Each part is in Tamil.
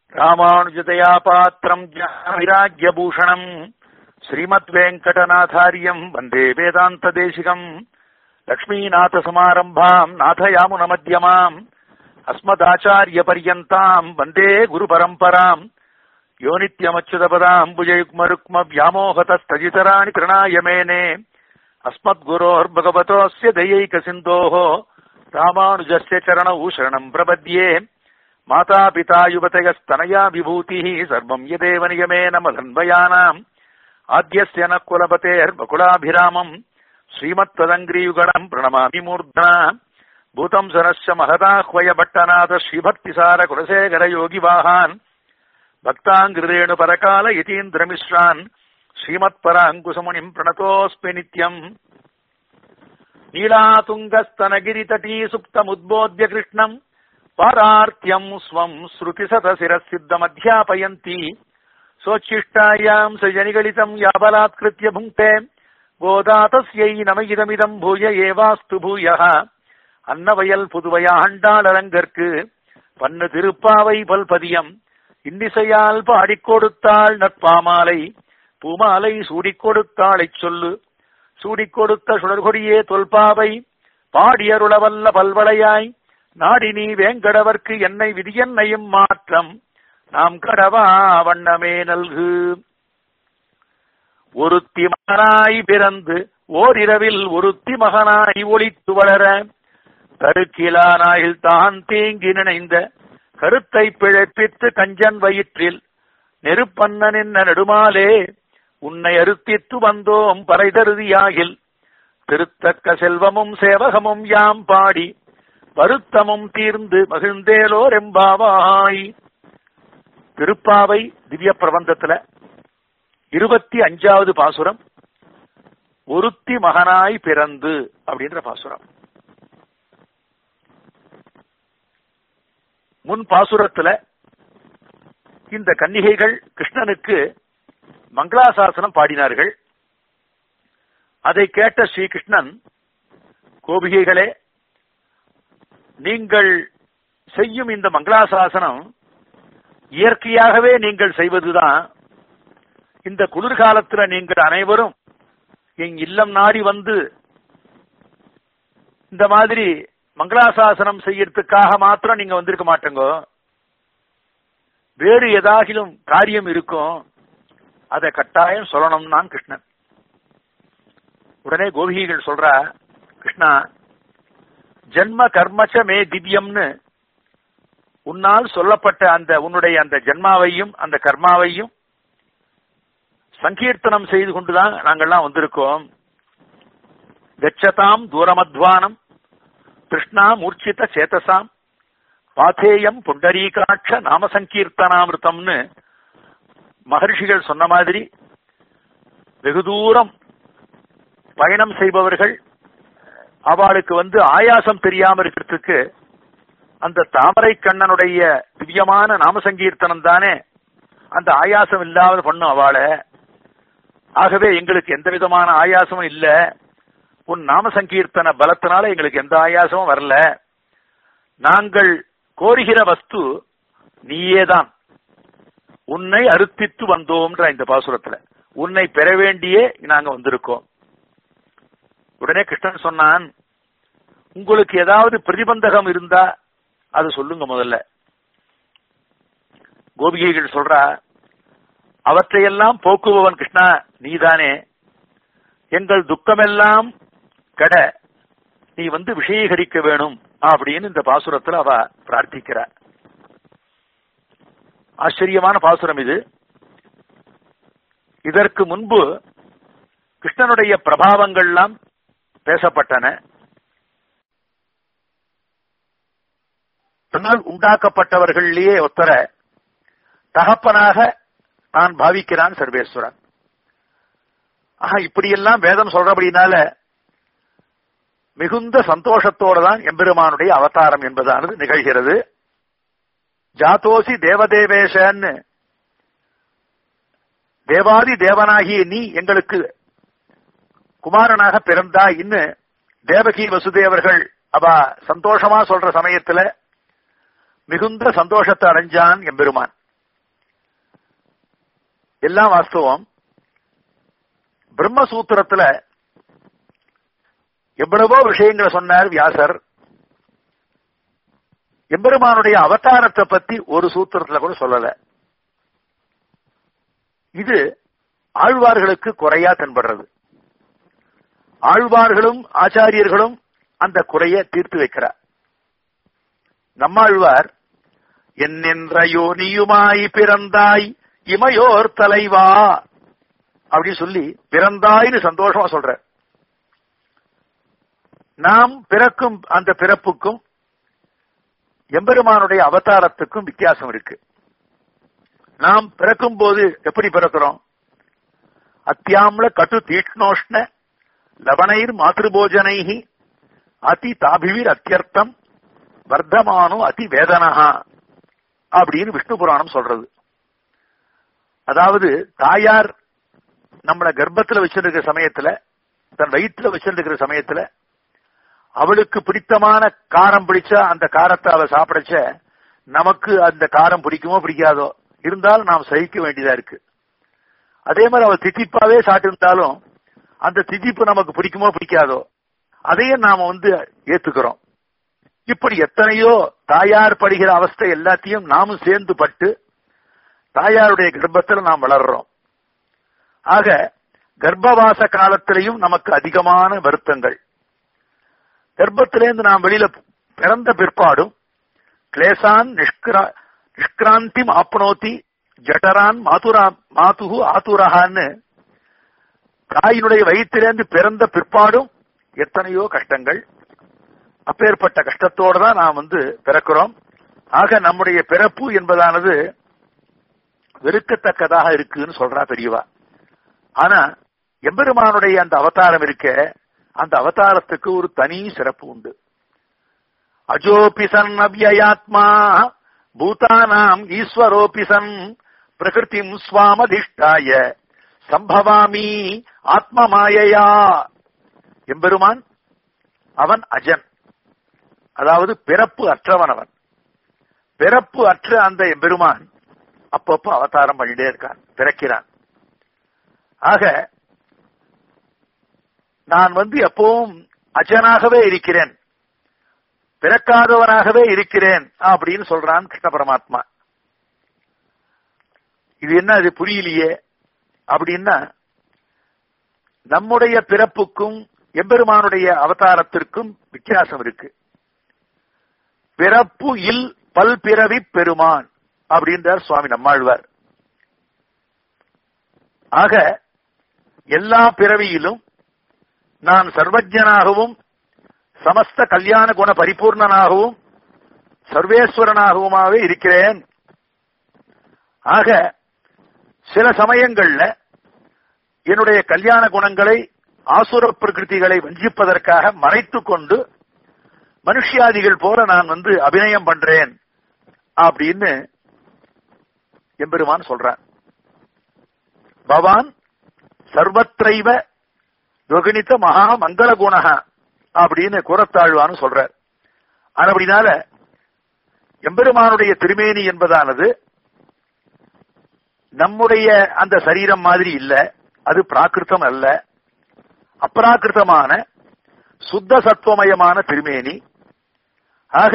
ராமானுஜதயா பாத்திரம் வைராக்கியபூஷணம் ஸ்ரீமத் வெங்கடநாதாரியம் வந்தே வேதாந்த தேசிகம் லக்ஷ்மீநாத சமாரம்பாம் நாதயாமுன மத்தியமாம் அஸ்மதாச்சாரிய பரியந்தாம் வந்தே குரு பரம்பராம் யோ நித்யமச்சுதபதாம் புஜயுக்மருக்ம வியாமோகதஸ்தஜிதராணி திருணாய மேனே अस्मद्गुरोर्भगवतोऽस्य दयैकसिन्धोः रामानुजस्य चरणौ शरणम् प्रपद्ये मातापिता युवतयस्तनया विभूतिः सर्वम् यदेव नियमेन मदन्वयानाम् आद्यस्य न कुलपतेर्बकुलाभिरामम् श्रीमत्तदङ्ग्रियुगणम् प्रणमामि मूर्धना भूतम् सरस्य महदाह्वय भट्टनाथ श्रीभक्तिसार कुलशेखर योगिवाहान् भक्ताङ्कृतेणु परकाल यतीन्द्रमिश्रान् श्रीमत्पराङ्कुशमुनिम् प्रणतोऽस्मि नित्यम् नीलातुङ्गस्तनगिरितटी सुप्तमुद्बोध्य कृष्णम् पारार्त्यम् स्वम् श्रुतिशतशिरःसिद्धमध्यापयन्ती सोच्छिष्टायाम् सजनिगलितम् याबलात्कृत्य भुङ्क्ते गोदातस्यै नमगिदमिदम् भूय एवास्तु भूयः அன்னவயல் புதுவையாண்டாளரங்கற்கு பன்னு திருப்பாவை பல்பதியம் இன்னிசையால் பாடிக் கொடுத்தாள் நற்பாமாலை பூமாலை சூடிக் கொடுத்தாளைச் சொல்லு சூடிக் கொடுத்த சுடர்கொடியே தொல்பாவை பாடியருளவல்ல பல்வளையாய் நாடி நீ வேங்கடவர்க்கு என்னை விதியன்னையும் மாற்றம் நாம் கடவா வண்ணமே நல்கு ஒருத்தி மகனாய் பிறந்து ஓரிரவில் ஒருத்தி மகனாய் ஒளித்து வளர தருக்கிலானாயில் தான் தீங்கி நினைந்த கருத்தை பிழைப்பித்து கஞ்சன் வயிற்றில் நெருப்பண்ணனின் நெடுமாலே உன்னை அறுத்தித்து வந்தோம் பறைதருதியாகில் திருத்தக்க செல்வமும் சேவகமும் யாம் பாடி வருத்தமும் தீர்ந்து மகிழ்ந்தேலோர் எம்பாவாய் திருப்பாவை திவ்ய பிரபந்தத்துல இருபத்தி அஞ்சாவது பாசுரம் ஒருத்தி மகனாய் பிறந்து அப்படின்ற பாசுரம் முன் பாசுரத்துல இந்த கன்னிகைகள் கிருஷ்ணனுக்கு மங்களாசாசனம் பாடினார்கள் அதை கேட்ட ஸ்ரீகிருஷ்ணன் கோபிகைகளே நீங்கள் செய்யும் இந்த மங்களாசாசனம் இயற்கையாகவே நீங்கள் செய்வதுதான் இந்த குளிர்காலத்துல நீங்கள் அனைவரும் என் இல்லம் நாடி வந்து இந்த மாதிரி மங்களாசாசனம் செய்யறதுக்காக மாத்திரம் நீங்க வந்திருக்க மாட்டேங்க வேறு ஏதாகிலும் காரியம் இருக்கும் அதை கட்டாயம் சொல்லணும் நான் கிருஷ்ணன் உடனே கோபிகைகள் சொல்ற கிருஷ்ணா ஜென்ம கர்மச்ச மே திவ்யம்னு உன்னால் சொல்லப்பட்ட அந்த உன்னுடைய அந்த ஜென்மாவையும் அந்த கர்மாவையும் சங்கீர்த்தனம் செய்து கொண்டுதான் நாங்கள்லாம் வந்திருக்கோம் கச்சதாம் தூரமத்வானம் கிருஷ்ணா மூர்ச்சித சேதசாம் பாத்தேயம் புண்டரீகாட்ச நாம சங்கீர்த்தனாமிருத்தம்னு மகர்ஷிகள் சொன்ன மாதிரி வெகு தூரம் பயணம் செய்பவர்கள் அவளுக்கு வந்து ஆயாசம் தெரியாம இருக்கிறதுக்கு அந்த தாமரை கண்ணனுடைய திவ்யமான நாம சங்கீர்த்தனம் தானே அந்த ஆயாசம் இல்லாமல் பண்ணும் அவளை ஆகவே எங்களுக்கு எந்த விதமான ஆயாசமும் இல்ல உன் நாம சங்கீர்த்தன பலத்தினால எங்களுக்கு எந்த ஆயாசமும் வரல நாங்கள் கோருகிற வஸ்து நீயேதான் உன்னை அறுத்தித்து வந்தோம்ன்ற இந்த பாசுரத்துல உன்னை பெற வேண்டியே நாங்க வந்திருக்கோம் உடனே கிருஷ்ணன் சொன்னான் உங்களுக்கு ஏதாவது பிரதிபந்தகம் இருந்தா அது சொல்லுங்க முதல்ல கோபிகைகள் சொல்றா அவற்றையெல்லாம் போக்குபவன் கிருஷ்ணா நீதானே எங்கள் துக்கமெல்லாம் கட நீ வந்து விஷயீகரிக்க வேணும் அப்படின்னு இந்த பாசுரத்துல அவ பிரார்த்திக்கிறார் ஆச்சரியமான பாசுரம் இது இதற்கு முன்பு கிருஷ்ணனுடைய பிரபாவங்கள்லாம் பேசப்பட்டன தன்னால் உண்டாக்கப்பட்டவர்களிலேயே ஒத்தர தகப்பனாக நான் பாவிக்கிறான் சர்வேஸ்வரன் ஆஹா இப்படியெல்லாம் வேதம் சொல்றபடினால மிகுந்த சந்தோஷத்தோடு தான் எம்பெருமானுடைய அவதாரம் என்பதானது நிகழ்கிறது ஜாதோசி தேவதேவேஷன்னு தேவாதி தேவனாகிய நீ எங்களுக்கு குமாரனாக பிறந்தா இன்னு தேவகி வசுதேவர்கள் அவ சந்தோஷமா சொல்ற சமயத்துல மிகுந்த சந்தோஷத்தை அடைஞ்சான் எம்பெருமான் எல்லாம் வாஸ்தவம் பிரம்மசூத்திரத்துல எவ்வளவோ விஷயங்களை சொன்னார் வியாசர் எம்பெருமானுடைய அவதாரத்தை பத்தி ஒரு சூத்திரத்துல கூட சொல்லல இது ஆழ்வார்களுக்கு குறையா தென்படுறது ஆழ்வார்களும் ஆச்சாரியர்களும் அந்த குறைய தீர்த்து வைக்கிறார் நம்மாழ்வார் என்னென்ற யோனியுமாய் பிறந்தாய் இமையோர் தலைவா அப்படின்னு சொல்லி பிறந்தாய்னு சந்தோஷமா சொல்ற நாம் பிறக்கும் அந்த பிறப்புக்கும் எம்பெருமானுடைய அவதாரத்துக்கும் வித்தியாசம் இருக்கு நாம் பிறக்கும் போது எப்படி பிறக்கிறோம் அத்தியாம்ல கட்டு தீக்ஷ்ணோஷ்ண லவணைர் மாத்திருபோஜனைகி அதி தாபிவிர் அத்தியர்த்தம் வர்த்தமானோ அதி வேதனஹா அப்படின்னு விஷ்ணு புராணம் சொல்றது அதாவது தாயார் நம்மள கர்ப்பத்துல வச்சிருக்கிற சமயத்துல தன் வயிற்றுல வச்சிருக்கிற சமயத்துல அவளுக்கு பிடித்தமான காரம் பிடிச்சா அந்த காரத்தை அவ சாப்பிடச்ச நமக்கு அந்த காரம் பிடிக்குமோ பிடிக்காதோ இருந்தாலும் நாம் சகிக்க வேண்டியதா இருக்கு அதே மாதிரி அவ தித்திப்பாவே சாப்பிட்டிருந்தாலும் அந்த திதிப்பு நமக்கு பிடிக்குமோ பிடிக்காதோ அதையும் நாம வந்து ஏத்துக்கிறோம் இப்படி எத்தனையோ தாயார் படுகிற அவஸ்தை எல்லாத்தையும் நாமும் சேர்ந்து பட்டு தாயாருடைய கர்ப்பத்தில் நாம் வளர்றோம் ஆக கர்ப்பவாச காலத்திலையும் நமக்கு அதிகமான வருத்தங்கள் கர்ப்பத்திலேருந்து நாம் வெளியில பிறந்த பிற்பாடும் கிளேசான் நிஷ்கிரா நிஷ்கிராந்திம் ஆப்னோத்தி ஜடரான் மாதுரா மாதுகு ஆத்துரஹான்னு தாயினுடைய வயிற்றிலேருந்து பிறந்த பிற்பாடும் எத்தனையோ கஷ்டங்கள் அப்பேற்பட்ட கஷ்டத்தோடு தான் நாம் வந்து பிறக்கிறோம் ஆக நம்முடைய பிறப்பு என்பதானது வெறுக்கத்தக்கதாக இருக்குன்னு சொல்றா பெரியவா ஆனா எம்பெருமானுடைய அந்த அவதாரம் இருக்க அந்த அவதாரத்துக்கு ஒரு தனி சிறப்பு உண்டு அஜோபிசன் அவ்யயாத்மா பூதானாம் ஈஸ்வரோபிசன் பிரகிருதிம் ஸ்வாமதிஷ்டாய சம்பவாமி ஆத்மமாயையா எம்பெருமான் அவன் அஜன் அதாவது பிறப்பு அற்றவன் அவன் பிறப்பு அற்ற அந்த எம்பெருமான் அப்பப்போ அவதாரம் பண்ணிட்டே இருக்கான் பிறக்கிறான் ஆக நான் வந்து எப்பவும் அஜனாகவே இருக்கிறேன் பிறக்காதவனாகவே இருக்கிறேன் அப்படின்னு சொல்றான் கிருஷ்ண பரமாத்மா இது என்ன அது புரியலையே அப்படின்னா நம்முடைய பிறப்புக்கும் எம்பெருமானுடைய அவதாரத்திற்கும் வித்தியாசம் இருக்கு பிறப்பு இல் பல்பிறவி பெருமான் அப்படின்றார் சுவாமி நம்மாழ்வார் ஆக எல்லா பிறவியிலும் நான் சர்வஜனாகவும் சமஸ்த கல்யாண குண பரிபூர்ணனாகவும் சர்வேஸ்வரனாகவுமாவே இருக்கிறேன் ஆக சில சமயங்கள்ல என்னுடைய கல்யாண குணங்களை ஆசுர பிரகிருதிகளை வஞ்சிப்பதற்காக மறைத்து கொண்டு மனுஷியாதிகள் போல நான் வந்து அபிநயம் பண்றேன் அப்படின்னு எம்பெருமான் சொல்றான் பவான் சர்வத்ரைவ யோகினித்த மகா மங்கள குணக அப்படின்னு கூறத்தாழ்வான்னு சொல்றார் அப்படினால எம்பெருமானுடைய திருமேனி என்பதானது நம்முடைய அந்த சரீரம் மாதிரி இல்ல அது பிராகிருத்தம் அல்ல அப்ராகிருத்தமான சுத்த சத்துவமயமான திருமேனி ஆக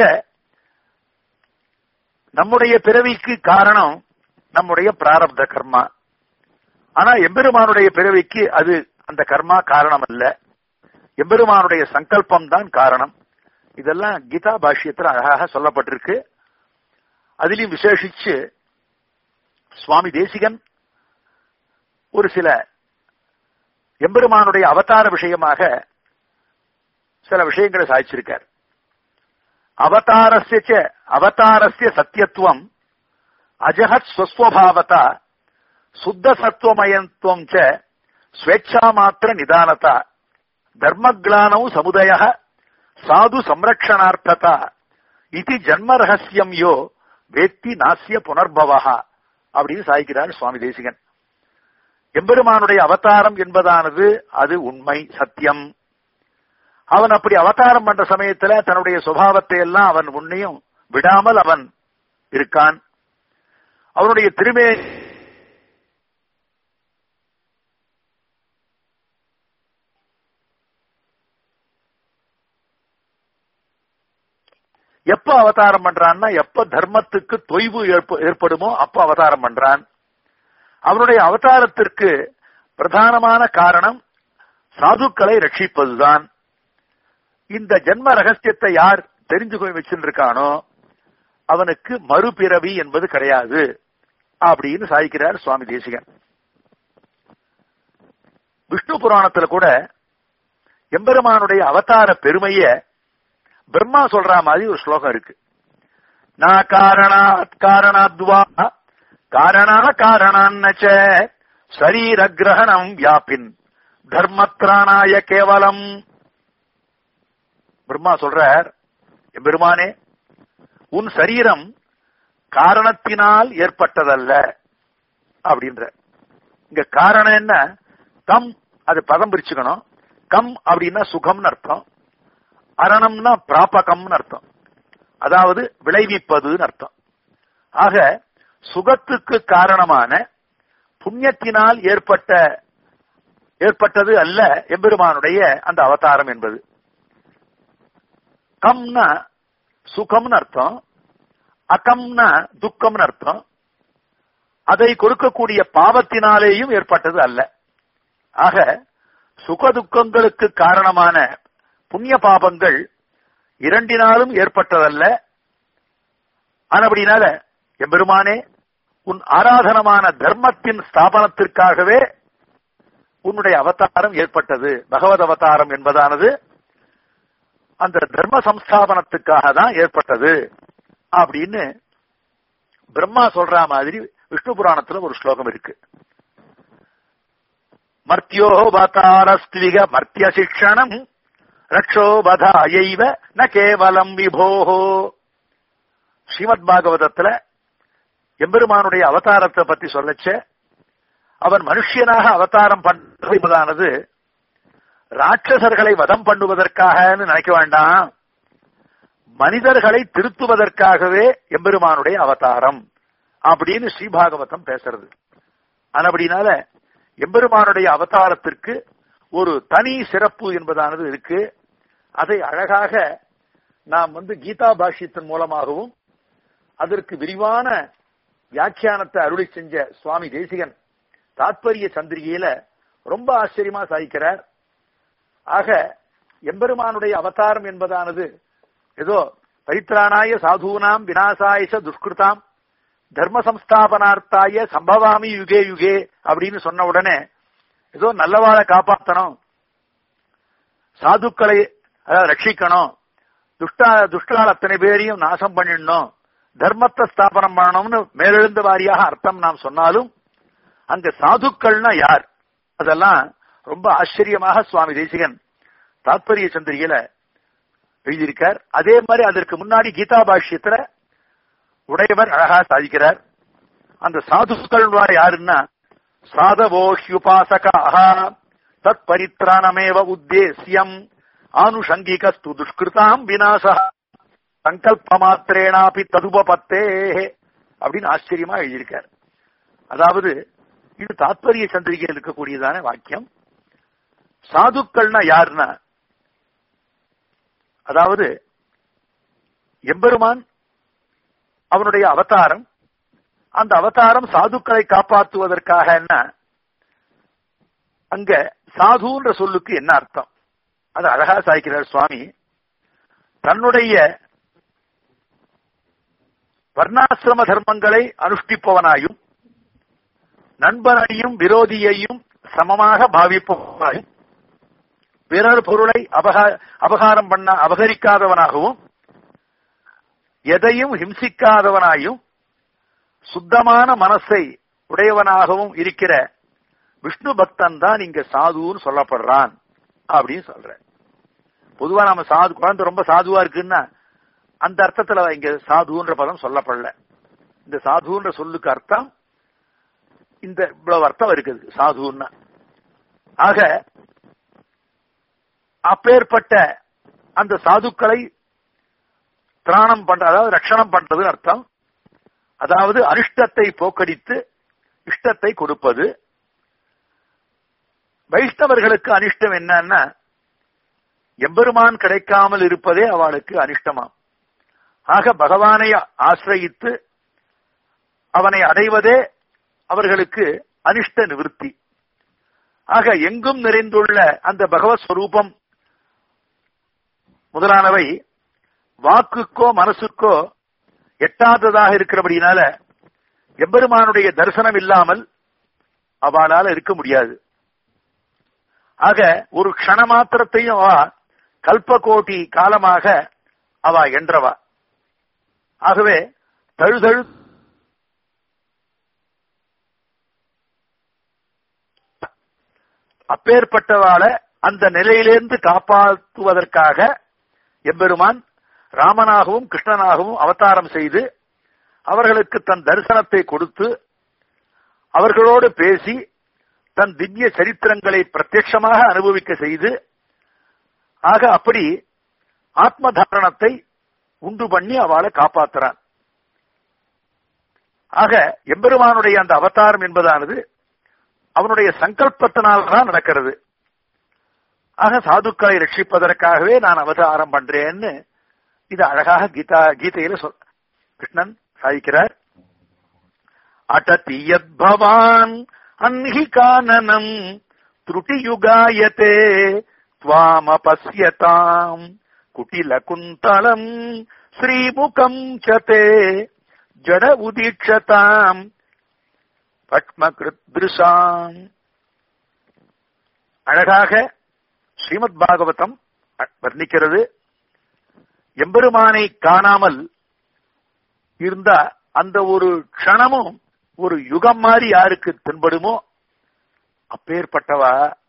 நம்முடைய பிறவிக்கு காரணம் நம்முடைய பிராரப்த கர்மா ஆனா எம்பெருமானுடைய பிறவிக்கு அது அந்த கர்மா காரணம் அல்ல எம்பெருமானுடைய சங்கல்பம் தான் காரணம் இதெல்லாம் கீதா பாஷ்யத்தில் அழகாக சொல்லப்பட்டிருக்கு அதிலையும் விசேஷிச்சு சுவாமி தேசிகன் ஒரு சில எம்பெருமானுடைய அவதார விஷயமாக சில விஷயங்களை சாதிச்சிருக்கார் அவதாரஸ்ய அவதாரஸ்ய சத்தியத்துவம் அஜகத் ஸ்வஸ்வபாவதா சுத்த சத்துவமயத்துவம் ச ஸ்வேச்சா மாத்திர நிதானதா தர்மக்லானௌ சமுதய சாது சம்ரக்ஷணார்த்ததா இது ஜன்ம ரகசியம் யோ வேத்தி நாசிய புனர்பவா அப்படின்னு சாய்க்கிறார் சுவாமி தேசிகன் எம்பெருமானுடைய அவதாரம் என்பதானது அது உண்மை சத்தியம் அவன் அப்படி அவதாரம் பண்ற சமயத்துல தன்னுடைய சுபாவத்தை எல்லாம் அவன் உன்னையும் விடாமல் அவன் இருக்கான் அவனுடைய திருமே எப்ப அவதாரம் பண்றான்னா எப்ப தர்மத்துக்கு தொய்வு ஏற்ப- ஏற்படுமோ அப்ப அவதாரம் பண்றான் அவனுடைய அவதாரத்திற்கு பிரதானமான காரணம் சாதுக்களை ரட்சிப்பதுதான் இந்த ஜென்ம ரகசியத்தை யார் தெரிஞ்சு போய் வச்சிருக்கானோ அவனுக்கு மறுபிறவி என்பது கிடையாது அப்படின்னு சாதிக்கிறார் சுவாமி தேசிகன் விஷ்ணு புராணத்துல கூட எம்பெருமானுடைய அவதார பெருமைய பிரம்மா சொல்ற மாதிரி ஒரு ஸ்லோகம் இருக்கு நான் காரணாத் காரணாத்வா காரணா காரணான்னச்ச சரீர கிரகணம் வியாபின் தர்மத்ராணாய கேவலம் பிரம்மா சொல்றார் எம்பெருமானே உன் சரீரம் காரணத்தினால் ஏற்பட்டதல்ல அப்படின்ற இங்க காரணம் என்ன கம் அது பதம் பிரிச்சுக்கணும் கம் அப்படின்னா சுகம்னு அர்த்தம் அரணம்னா பிராபகம்னு அர்த்தம் அதாவது விளைவிப்பதுன்னு அர்த்தம் ஆக சுகத்துக்கு காரணமான புண்ணியத்தினால் ஏற்பட்ட ஏற்பட்டது அல்ல எம்பெருமானுடைய அந்த அவதாரம் என்பது கம்னா சுகம்னு அர்த்தம் அகம்னா துக்கம்னு அர்த்தம் அதை கொடுக்கக்கூடிய பாவத்தினாலேயும் ஏற்பட்டது அல்ல ஆக சுக துக்கங்களுக்கு காரணமான புண்ணிய பாபங்கள் இரண்டினாலும் ஏற்பட்டதல்ல ஆனபடினால எம்பெருமானே உன் ஆராதனமான தர்மத்தின் ஸ்தாபனத்திற்காகவே உன்னுடைய அவதாரம் ஏற்பட்டது பகவத் அவதாரம் என்பதானது அந்த தர்ம சம்ஸ்தாபனத்துக்காக தான் ஏற்பட்டது அப்படின்னு பிரம்மா சொல்ற மாதிரி விஷ்ணு புராணத்துல ஒரு ஸ்லோகம் இருக்கு மர்த்தியோ பதாரஸ்திவிக மர்த்திய சிக்ஷணம் ரக்ஷோ பதாயைவ ந கேவலம் விபோஹோ ஸ்ரீமத் பாகவதத்துல எம்பெருமானுடைய அவதாரத்தை பத்தி சொல்லச்ச அவன் மனுஷியனாக அவதாரம் பண்ணுவதானது ராட்சசர்களை வதம் பண்ணுவதற்காகன்னு நினைக்க வேண்டாம் மனிதர்களை திருத்துவதற்காகவே எம்பெருமானுடைய அவதாரம் அப்படின்னு ஸ்ரீபாகவதம் பேசுறது ஆனபடினால எம்பெருமானுடைய அவதாரத்திற்கு ஒரு தனி சிறப்பு என்பதானது இருக்கு அதை அழகாக நாம் வந்து கீதா பாஷ்யத்தின் மூலமாகவும் அதற்கு விரிவான வியாக்கியானத்தை அருளி செஞ்ச சுவாமி தேசிகன் தாத்பரிய சந்திரிகையில ரொம்ப ஆச்சரியமா சாதிக்கிறார் ஆக எம்பெருமானுடைய அவதாரம் என்பதானது ஏதோ பரித்ராணாய சாதூனாம் விநாசாயச துஷ்கிருதாம் தர்ம சம்ஸ்தாபனார்த்தாய சம்பவாமி யுகே யுகே அப்படின்னு சொன்ன உடனே ஏதோ நல்லவாழ காப்பாத்தணும் சாதுக்களை அதாவது ரட்சிக்கணும் துஷ்டா துஷ்டால் அத்தனை பேரையும் நாசம் பண்ணிடணும் தர்மத்தை ஸ்தாபனம் பண்ணணும்னு மேலெழுந்த வாரியாக அர்த்தம் நாம் சொன்னாலும் அங்க சாதுக்கள்னா யார் அதெல்லாம் ரொம்ப ஆச்சரியமாக சுவாமி தேசிகன் தாத்பரிய சந்திரிகையில எழுதியிருக்கார் அதே மாதிரி அதற்கு முன்னாடி கீதா பாஷ்யத்துல உடையவர் அழகா சாதிக்கிறார் அந்த சாதுக்கள் யாருன்னா சாதவோஹ்யுபாசகாக தத் பரித்ராணமேவ உத்தேசியம் ஆனுஷங்கிகஸ்து துஷ்கிருதாம் விநாச சங்கல்ப மாத்திரேனாபி ததுபத்தே அப்படின்னு ஆச்சரியமா எழுதியிருக்கார் அதாவது இது தாத்பரிய சந்திரிகையில் இருக்கக்கூடியதான வாக்கியம் சாதுக்கள்னா யாருன்னா அதாவது எம்பெருமான் அவனுடைய அவதாரம் அந்த அவதாரம் சாதுக்களை காப்பாற்றுவதற்காக என்ன அங்க சாதுன்ற சொல்லுக்கு என்ன அர்த்தம் அது அழகா சாய்க்கிறார் சுவாமி தன்னுடைய வர்ணாசிரம தர்மங்களை அனுஷ்டிப்பவனாயும் நண்பனையும் விரோதியையும் சமமாக பாவிப்பவனாயும் பிறர் பொருளை அபகா- அபகாரம் பண்ண அபகரிக்காதவனாகவும் எதையும் ஹிம்சிக்காதவனாயும் சுத்தமான மனசை உடையவனாகவும் இருக்கிற விஷ்ணு பக்தன் தான் இங்க சாதுன்னு சொல்லப்படுறான் அப்படின்னு சொல்ற பொதுவா நம்ம சாது குழந்தை ரொம்ப சாதுவா இருக்குன்னா அந்த அர்த்தத்துல இங்க சாதுன்ற பதம் சொல்லப்படல இந்த சாதுன்ற சொல்லுக்கு அர்த்தம் இந்த இவ்வளவு அர்த்தம் இருக்குது சாதுன்னா ஆக அப்பேற்பட்ட அந்த சாதுக்களை திராணம் பண்ற அதாவது ரட்சணம் பண்றதுன்னு அர்த்தம் அதாவது அனிஷ்டத்தை போக்கடித்து இஷ்டத்தை கொடுப்பது வைஷ்ணவர்களுக்கு அனிஷ்டம் என்னன்னா எம்பெருமான் கிடைக்காமல் இருப்பதே அவளுக்கு அனிஷ்டமாம் ஆக பகவானை ஆசிரயித்து அவனை அடைவதே அவர்களுக்கு அனிஷ்ட நிவர்த்தி ஆக எங்கும் நிறைந்துள்ள அந்த பகவத் ஸ்வரூபம் முதலானவை வாக்குக்கோ மனசுக்கோ எட்டாததாக இருக்கிறபடினால எம்பெருமானுடைய தரிசனம் இல்லாமல் அவளால இருக்க முடியாது ஆக ஒரு க்ஷண மாத்திரத்தையும் அவ கல்பகோட்டி காலமாக அவ என்றவா ஆகவே தழுதழு அப்பேற்பட்டவாள அந்த நிலையிலிருந்து காப்பாற்றுவதற்காக எம்பெருமான் ராமனாகவும் கிருஷ்ணனாகவும் அவதாரம் செய்து அவர்களுக்கு தன் தரிசனத்தை கொடுத்து அவர்களோடு பேசி தன் திவ்ய சரித்திரங்களை பிரத்யட்சமாக அனுபவிக்க செய்து ஆக அப்படி ஆத்ம தாரணத்தை உண்டு பண்ணி அவளை காப்பாத்துறான் ஆக எம்பெருமானுடைய அந்த அவதாரம் என்பதானது அவனுடைய சங்கல்பத்தினால்தான் நடக்கிறது ஆக சாதுக்களை ரட்சிப்பதற்காகவே நான் அவதாரம் பண்றேன்னு இது அழகாக கீதா கீதையில சொல் கிருஷ்ணன் சாதிக்கிறார் அடதியத் பவான் அன்ஹி கானனம் த்ருட்டியுகாயதே त्वामपश्यताम् कुटिलकुन्तलम् श्रीमुखम् च ते जड उदीक्षताम् பட்மகிருத்ருஷாம் அழகாக ஸ்ரீமத் பாகவதம் வர்ணிக்கிறது எம்பெருமானை காணாமல் இருந்த அந்த ஒரு க்ஷணமும் ஒரு யுகம் மாதிரி யாருக்கு தென்படுமோ அப்பேற்பட்டவா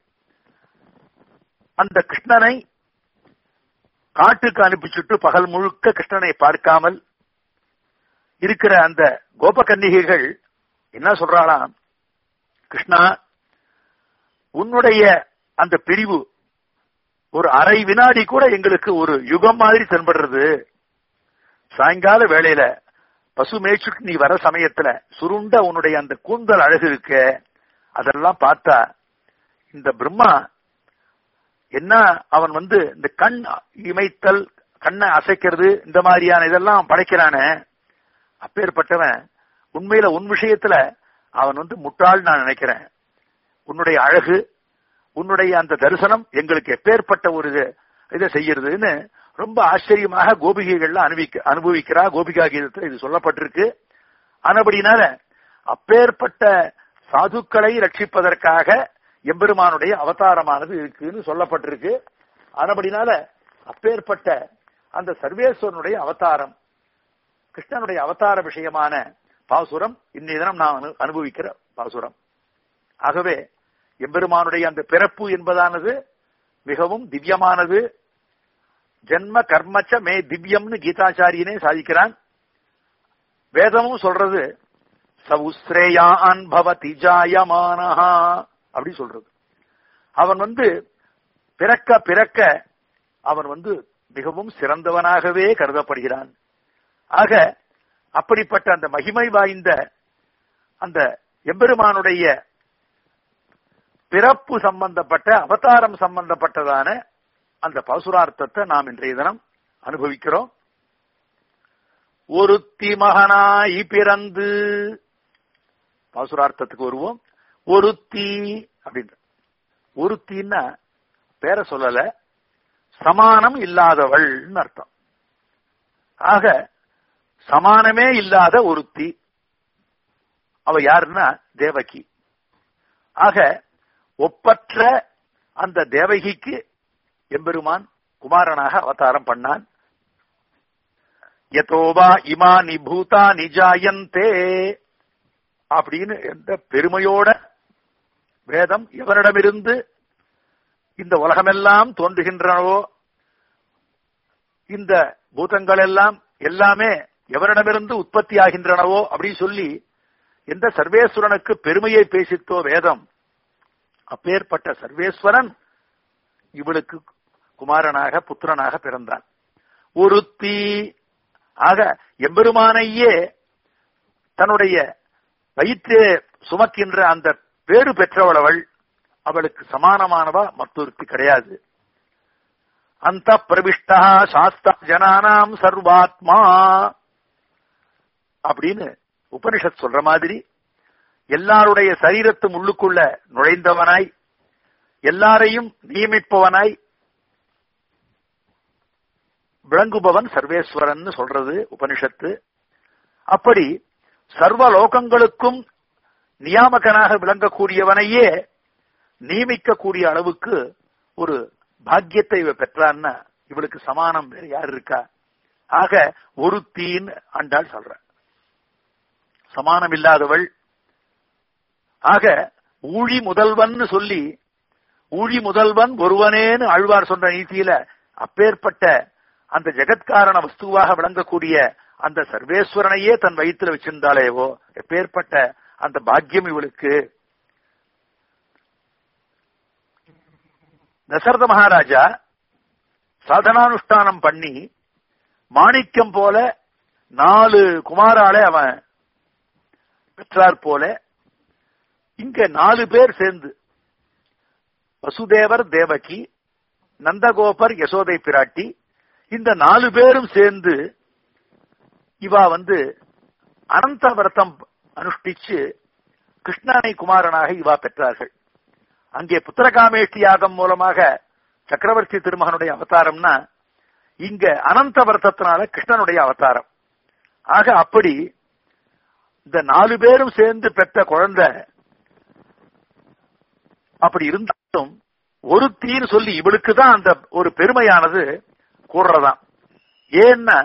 அந்த கிருஷ்ணனை காட்டுக்கு அனுப்பிச்சுட்டு பகல் முழுக்க கிருஷ்ணனை பார்க்காமல் இருக்கிற அந்த கோபகன்னிகைகள் என்ன சொல்றாளாம் கிருஷ்ணா உன்னுடைய அந்த பிரிவு ஒரு அரை வினாடி கூட எங்களுக்கு ஒரு யுகம் மாதிரி தென்படுறது சாயங்கால வேளையில பசு மேய்ச்சுக்கு நீ வர சமயத்துல சுருண்ட உன்னுடைய அந்த கூந்தல் அழகு இருக்க அதெல்லாம் பார்த்தா இந்த பிரம்மா என்ன அவன் வந்து இந்த கண் இமைத்தல் கண்ணை அசைக்கிறது இந்த மாதிரியான இதெல்லாம் படைக்கிறானே அப்பேற்பட்டவன் உண்மையில உன் விஷயத்துல அவன் வந்து முட்டாள் நான் நினைக்கிறேன் உன்னுடைய அழகு உன்னுடைய அந்த தரிசனம் எங்களுக்கு எப்பேற்பட்ட ஒரு இதை செய்யறதுன்னு ரொம்ப ஆச்சரியமாக கோபிகைகள்ல அனுபவிக்க அனுபவிக்கிறா கோபிகா கீதத்துல இது சொல்லப்பட்டிருக்கு ஆனபடினால அப்பேற்பட்ட சாதுக்களை ரட்சிப்பதற்காக எம்பெருமானுடைய அவதாரமானது இருக்குன்னு சொல்லப்பட்டிருக்கு ஆனபடினால அப்பேற்பட்ட அந்த சர்வேஸ்வரனுடைய அவதாரம் கிருஷ்ணனுடைய அவதார விஷயமான பாசுரம் இன்னைய தினம் நாம் அனுபவிக்கிற பாசுரம் ஆகவே எம்பெருமானுடைய அந்த பிறப்பு என்பதானது மிகவும் திவ்யமானது ஜென்ம கர்மச்ச மே திவ்யம்னு கீதாச்சாரியனே சாதிக்கிறான் வேதமும் சொல்றது சவுஸ்ரேயான் பவதி ஜாயமானஹா அப்படி சொல்றது அவன் வந்து பிறக்க பிறக்க அவன் வந்து மிகவும் சிறந்தவனாகவே கருதப்படுகிறான் ஆக அப்படிப்பட்ட அந்த மகிமை வாய்ந்த அந்த எம்பெருமானுடைய பிறப்பு சம்பந்தப்பட்ட அவதாரம் சம்பந்தப்பட்டதான அந்த பசுரார்த்தத்தை நாம் இன்றைய தினம் அனுபவிக்கிறோம் ஒருத்தி மகனாய் பிறந்து பாசுரார்த்தத்துக்கு வருவோம் ஒருத்தி அப்படின்ற ஒருத்தின்னா பேர சொல்லல சமானம் இல்லாதவள்னு அர்த்தம் ஆக சமானமே இல்லாத ஒருத்தி அவ யாருன்னா தேவகி ஆக ஒப்பற்ற அந்த தேவகிக்கு எம்பெருமான் குமாரனாக அவதாரம் பண்ணான் யதோவா இமானி பூதா நிஜாயந்தே அப்படின்னு எந்த பெருமையோட வேதம் எவனிடமிருந்து இந்த உலகமெல்லாம் தோன்றுகின்றனவோ இந்த பூதங்கள் எல்லாம் எல்லாமே எவரிடமிருந்து உற்பத்தி ஆகின்றனவோ அப்படின்னு சொல்லி எந்த சர்வேஸ்வரனுக்கு பெருமையை பேசித்தோ வேதம் அப்பேற்பட்ட சர்வேஸ்வரன் இவளுக்கு குமாரனாக புத்திரனாக பிறந்தான் ஒருத்தி ஆக எம்பெருமானையே தன்னுடைய வயிற்றே சுமக்கின்ற அந்த பேறு பெற்றவள் அவள் அவளுக்கு சமானமானவா மற்றொருத்தி கிடையாது அந்த பிரவிஷ்டா சாஸ்தா ஜனானாம் சர்வாத்மா அப்படின்னு உபனிஷத் சொல்ற மாதிரி எல்லாருடைய சரீரத்து உள்ளுக்குள்ள நுழைந்தவனாய் எல்லாரையும் நியமிப்பவனாய் விளங்குபவன் சர்வேஸ்வரன் சொல்றது உபனிஷத்து அப்படி சர்வ லோகங்களுக்கும் நியாமகனாக விளங்கக்கூடியவனையே நியமிக்கக்கூடிய அளவுக்கு ஒரு பாக்கியத்தை இவ பெற்றான்னா இவளுக்கு சமானம் வேற யார் இருக்கா ஆக ஒரு தீன் அண்டாள் சொல்ற சமானம் இல்லாதவள் ஆக ஊழி முதல்வன் சொல்லி ஊழி முதல்வன் ஒருவனேன்னு ஆழ்வார் சொன்ன நீதியில அப்பேற்பட்ட அந்த ஜெகத்காரண வஸ்துவாக விளங்கக்கூடிய அந்த சர்வேஸ்வரனையே தன் வயிற்றுல வச்சிருந்தாலேவோ எப்பேற்பட்ட அந்த பாக்கியம் இவளுக்கு தசரத மகாராஜா சாதனானுஷ்டானம் பண்ணி மாணிக்கம் போல நாலு குமாராலே அவன் பெற்றார் போல இங்க நாலு பேர் சேர்ந்து வசுதேவர் தேவகி நந்தகோபர் யசோதை பிராட்டி இந்த நாலு பேரும் சேர்ந்து இவா வந்து அனந்த விரதம் அனுஷ்டிச்சு கிருஷ்ணனை குமாரனாக இவா பெற்றார்கள் அங்கே புத்திரகாமேஷ்டி யாகம் மூலமாக சக்கரவர்த்தி திருமகனுடைய அவதாரம்னா இங்க அனந்த விரதத்தினால கிருஷ்ணனுடைய அவதாரம் ஆக அப்படி இந்த நாலு பேரும் சேர்ந்து பெற்ற குழந்தை அப்படி இருந்தாலும் ஒரு தீன்னு சொல்லி இவளுக்கு தான் அந்த ஒரு பெருமையானது கூடுறதாம் ஏன்னா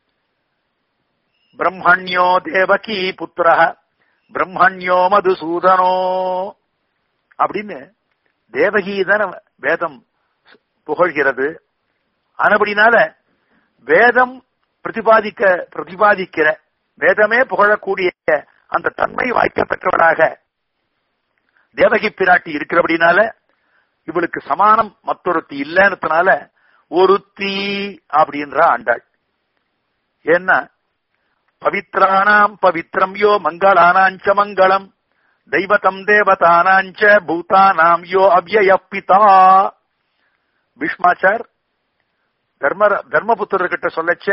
பிரம்மண்யோ தேவகி புத்திர பிரம்மண்யோ மதுசூதனோ அப்படின்னு தேவகி தான வேதம் புகழ்கிறது ஆனபடினால வேதம் பிரதிபாதிக்க பிரதிபாதிக்கிற வேதமே புகழக்கூடிய அந்த தன்மை வாய்க்க பெற்றவராக தேவகி பிராட்டி இருக்கிறபடினால இவளுக்கு சமானம் மற்றொருத்தி இல்லைன்றதுனால ஒருத்தி அப்படின்ற ஆண்டாள் ஏன்னா பவித்ராணாம் பவித்ரம் யோ மங்களானாஞ்ச மங்களம் தெய்வதம் தேவதானாஞ்ச பூதானாம் யோ அவ்யய பிதா பீஷ்மாச்சார் தர்ம தர்மபுத்திரர்கிட்ட சொல்லச்ச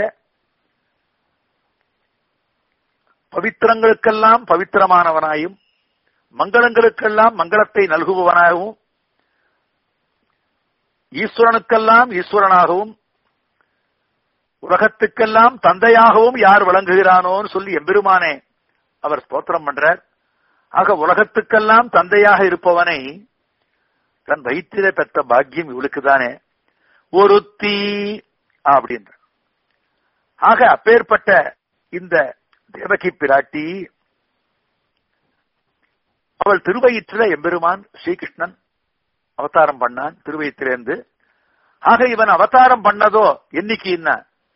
பவித்திரங்களுக்கெல்லாம் பவித்திரமானவனாயும் மங்களங்களுக்கெல்லாம் மங்களத்தை நல்குபவனாகவும் ஈஸ்வரனுக்கெல்லாம் ஈஸ்வரனாகவும் உலகத்துக்கெல்லாம் தந்தையாகவும் யார் விளங்குகிறானோன்னு சொல்லி எம்பெருமானே அவர் ஸ்தோத்திரம் பண்றார் ஆக உலகத்துக்கெல்லாம் தந்தையாக இருப்பவனை தன் வயிற்றிலே பெற்ற பாக்கியம் இவளுக்கு தானே ஒருத்தி அப்படின்ற ஆக அப்பேற்பட்ட இந்த தேவகி பிராட்டி அவள் திருவயிற்றில எம்பெருமான் ஸ்ரீகிருஷ்ணன் அவதாரம் பண்ணான் திருவயிற்றிலிருந்து ஆக இவன் அவதாரம் பண்ணதோ என்னைக்கு என்ன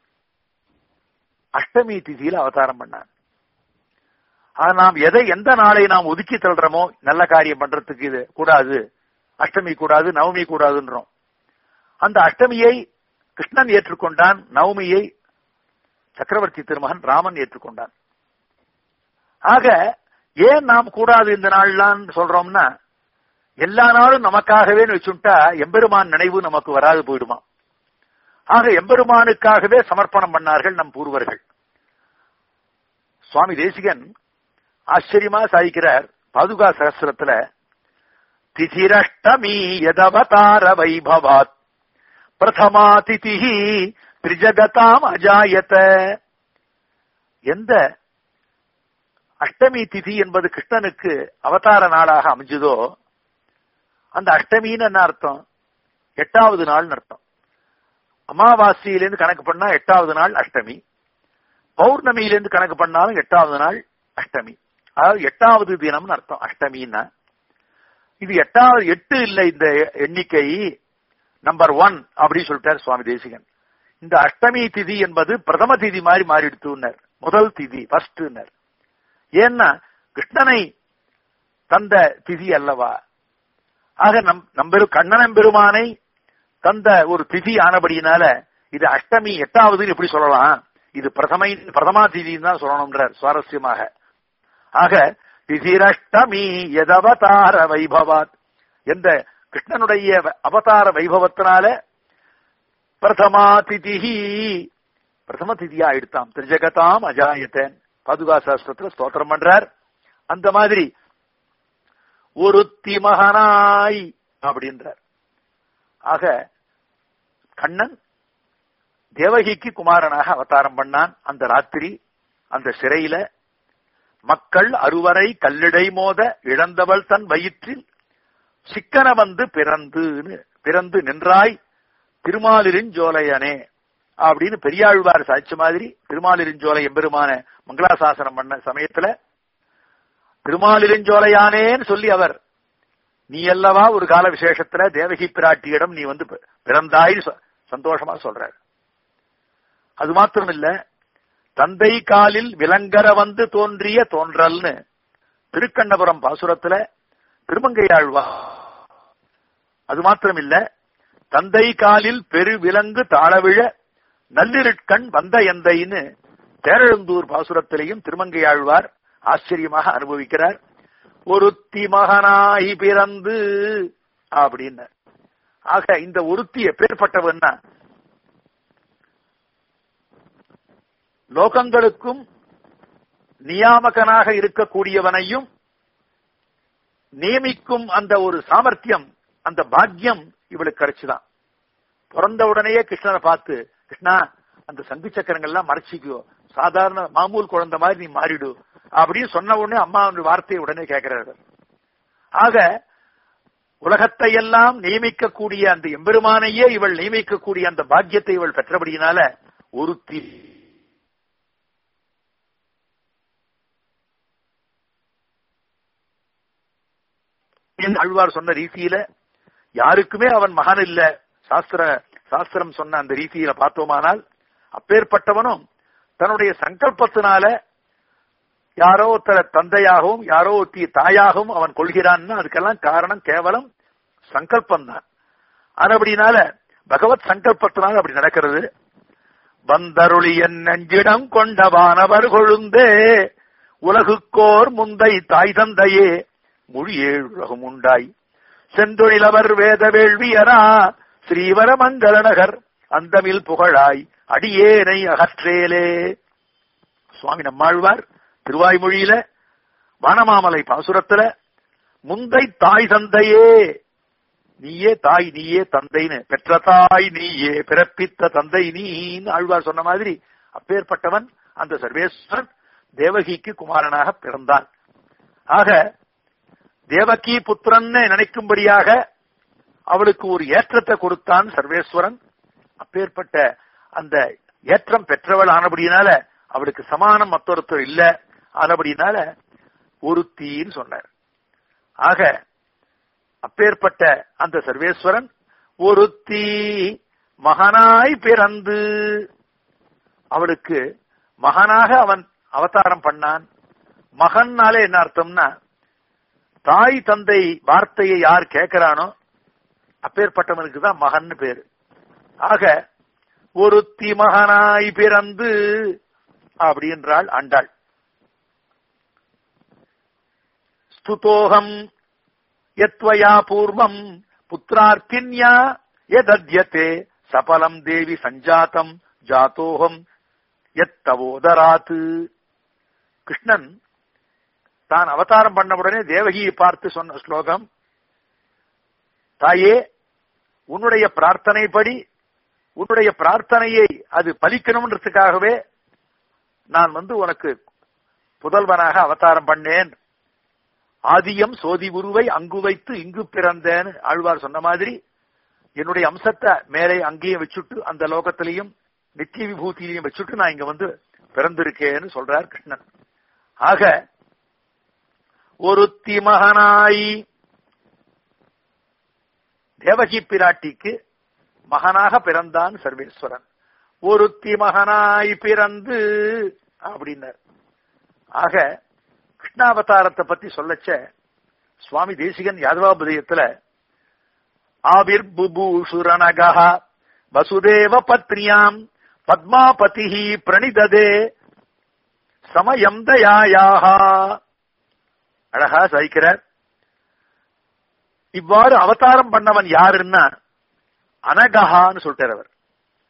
அஷ்டமி திதியில அவதாரம் பண்ணான் ஆக நாம் எதை எந்த நாளை நாம் ஒதுக்கி தள்ளுறோமோ நல்ல காரியம் பண்றதுக்கு இது கூடாது அஷ்டமி கூடாது நவமி கூடாதுன்றோம் அந்த அஷ்டமியை கிருஷ்ணன் ஏற்றுக்கொண்டான் நவமியை சக்கரவர்த்தி திருமகன் ராமன் ஏற்றுக்கொண்டான் ஆக ஏன் நாம் கூடாது இந்த நாள்லாம் சொல்றோம்னா எல்லா நாளும் நமக்காகவே வச்சுட்டா எம்பெருமான் நினைவு நமக்கு வராது போயிடுமா ஆக எம்பெருமானுக்காகவே சமர்ப்பணம் பண்ணார்கள் நம் பூர்வர்கள் சுவாமி தேசிகன் ஆச்சரியமா சாதிக்கிறார் பாதுகா சகசிரத்துல திதிரஷ்டமி யதவதார வைபவாத் பிரதமா திதி திரிஜகதாம் அஜாயத எந்த அஷ்டமி திதி என்பது கிருஷ்ணனுக்கு அவதார நாளாக அமைஞ்சதோ அந்த அஷ்டமின்னு என்ன அர்த்தம் எட்டாவது நாள் அர்த்தம் அமாவாசையிலேருந்து கணக்கு பண்ணா எட்டாவது நாள் அஷ்டமி பௌர்ணமியிலேருந்து கணக்கு பண்ணாலும் எட்டாவது நாள் அஷ்டமி அதாவது எட்டாவது தினம்னு அர்த்தம் அஷ்டமின்னா இது எட்டாவது எட்டு இல்லை இந்த எண்ணிக்கை நம்பர் ஒன் அப்படின்னு சொல்லிட்டார் சுவாமி தேசிகன் இந்த அஷ்டமி திதி என்பது பிரதம திதி மாதிரி மாறிடுத்துனர் முதல் திதி ஃபர்ஸ்ட் ஏன்னா கிருஷ்ணனை தந்த திதி அல்லவா ஆக நம் நம்பெரு கண்ணனம் பெருமானை தந்த ஒரு திதி ஆனபடியினால இது அஷ்டமி எட்டாவது எப்படி சொல்லலாம் இது பிரதமை பிரதமா திதின்னு தான் சொல்லணும்ன்றார் சுவாரஸ்யமாக ஆக திதிரஷ்டமி எதவதார வைபவாத் எந்த கிருஷ்ணனுடைய அவதார வைபவத்தினால பிரதமா திதிஹி பிரதம திதியா எடுத்தாம் திரிஜகதாம் அஜாயத்தன் பாதுகா சாஸ்திரத்துல ஸ்தோத்திரம் பண்றார் அந்த மாதிரி ஒருத்தி மகனாய் அப்படின்றார் ஆக கண்ணன் தேவகிக்கு குமாரனாக அவதாரம் பண்ணான் அந்த ராத்திரி அந்த சிறையில மக்கள் அறுவரை கல்லிடை மோத இழந்தவள் தன் வயிற்றில் சிக்கன வந்து பிறந்து பிறந்து நின்றாய் திருமாலிருஞ்சோலையனே அப்படின்னு பெரியாழ்வார் சாட்சி மாதிரி திருமாலிருஞ்சோலை எம்பெருமான மங்களாசாசனம் பண்ண சமயத்துல திருமாலிருஞ்சோலையானேன்னு சொல்லி அவர் நீ அல்லவா ஒரு கால விசேஷத்துல தேவகி பிராட்டியிடம் நீ வந்து பிறந்தாய் சந்தோஷமா சொல்றார் அது மாத்திரம் இல்ல தந்தை காலில் விலங்கர வந்து தோன்றிய தோன்றல்னு திருக்கண்ணபுரம் பாசுரத்துல திருமங்கையாழ்வா அது மாத்திரம் இல்ல தந்தை காலில் பெரு விலங்கு தாழவிழ நள்ளிருட்கண் வந்த எந்தைன்னு தேரெழுந்தூர் பாசுரத்திலையும் திருமங்கையாழ்வார் ஆச்சரியமாக அனுபவிக்கிறார் ஒருத்தி மகனாய் பிறந்து அப்படின்னு ஆக இந்த ஒருத்தி எப்பேற்பட்டவன்னா லோகங்களுக்கும் நியாமகனாக இருக்கக்கூடியவனையும் நியமிக்கும் அந்த ஒரு சாமர்த்தியம் அந்த பாக்கியம் இவளுக்கு கிடைச்சுதான் பிறந்த உடனேயே கிருஷ்ணனை பார்த்து கிருஷ்ணா அந்த சங்கு சக்கரங்கள்லாம் மறைச்சிக்கோ சாதாரண மாமூல் குழந்தை மாதிரி நீ மாறிடு அப்படின்னு சொன்ன உடனே அம்மா வார்த்தையை உடனே கேட்கிறார்கள் ஆக உலகத்தை எல்லாம் நியமிக்கக்கூடிய அந்த எம்பெருமானையே இவள் நியமிக்கக்கூடிய அந்த பாக்கியத்தை இவள் பெற்றபடியினால ஒருத்தி அழ்வார் சொன்ன ரீதியில யாருக்குமே அவன் மகன் இல்ல சாஸ்திர சாஸ்திரம் சொன்ன அந்த ரீதியில பார்த்தோமானால் அப்பேற்பட்டவனும் தன்னுடைய சங்கல்பத்தினால யாரோ ஒருத்தர தந்தையாகவும் யாரோ ஒருத்திய தாயாகவும் அவன் கொள்கிறான்னு அதுக்கெல்லாம் காரணம் கேவலம் சங்கல்பம் தான் அதுபடினால பகவத் சங்கல்பத்தினால் அப்படி நடக்கிறது வந்தருளியன் நெஞ்சிடம் கொண்ட வானவர் கொழுந்தே உலகுக்கோர் முந்தை தாய் தந்தையே மொழி ஏழுலகம் உண்டாய் செந்தொழிலவர் வேத வேள்வியரா ஸ்ரீவர மங்கள நகர் அந்தமில் புகழாய் அடியேனை அகற்றேலே சுவாமி நம்மாழ்வார் திருவாய்மொழியில வனமாமலை பாசுரத்துல முந்தை தாய் தந்தையே நீயே தாய் நீயே தந்தைன்னு பெற்ற தாய் நீயே பிறப்பித்த தந்தை நீன்னு ஆழ்வார் சொன்ன மாதிரி அப்பேற்பட்டவன் அந்த சர்வேஸ்வரன் தேவகிக்கு குமாரனாக பிறந்தான் ஆக தேவகி புத்திரன்னு நினைக்கும்படியாக அவளுக்கு ஒரு ஏற்றத்தை கொடுத்தான் சர்வேஸ்வரன் அப்பேற்பட்ட அந்த ஏற்றம் பெற்றவள் ஆனபடியினால அவளுக்கு சமானம் மற்றொருத்தர் இல்ல ஆனபடினால ஒருத்தின்னு சொன்னார் ஆக அப்பேற்பட்ட அந்த சர்வேஸ்வரன் ஒருத்தி மகனாய் பிறந்து அவளுக்கு மகனாக அவன் அவதாரம் பண்ணான் மகன்னாலே என்ன அர்த்தம்னா தாய் தந்தை வார்த்தையை யார் கேட்கிறானோ அப்பேற்பட்டவனுக்கு தான் மகன் பேரு ஆக ஒருத்தி மகனாய் பிறந்து அப்படின்றாள் ஆண்டாள் ஸ்துதோகம் யத்வயா பூர்வம் புத்திரார்த்தின்யா எதத்யதே சபலம் தேவி சஞ்சாத்தம் ஜாத்தோகம் எத்தவோதராத்து கிருஷ்ணன் தான் அவதாரம் பண்ண உடனே தேவகியை பார்த்து சொன்ன ஸ்லோகம் தாயே உன்னுடைய பிரார்த்தனைப்படி உன்னுடைய பிரார்த்தனையை அது பலிக்கணும்ன்றதுக்காகவே நான் வந்து உனக்கு புதல்வனாக அவதாரம் பண்ணேன் ஆதியம் சோதி உருவை அங்கு வைத்து இங்கு பிறந்தேன்னு ஆழ்வார் சொன்ன மாதிரி என்னுடைய அம்சத்தை மேலே அங்கேயும் வச்சுட்டு அந்த லோகத்திலையும் நித்திய விபூதியிலையும் வச்சுட்டு நான் இங்க வந்து பிறந்திருக்கேன்னு சொல்றார் கிருஷ்ணன் ஆக ஒருத்தி மகனாய் தேவகி பிராட்டிக்கு மகனாக பிறந்தான் சர்வேஸ்வரன் ஒருத்தி மகனாய் பிறந்து அப்படின்னார் ஆக கிருஷ்ணாவதாரத்தை பத்தி சொல்லச்ச சுவாமி தேசிகன் யாதவாபதயத்துல ஆவிர் புபூஷுரணகா வசுதேவ பத்னியாம் பத்மாபதி பிரணிததே சமயம் தயாயாக அழகா சாய்க்கிறார் இவ்வாறு அவதாரம் பண்ணவன் யாருன்னா அனகஹான்னு சொல்லிட்டார் அவர்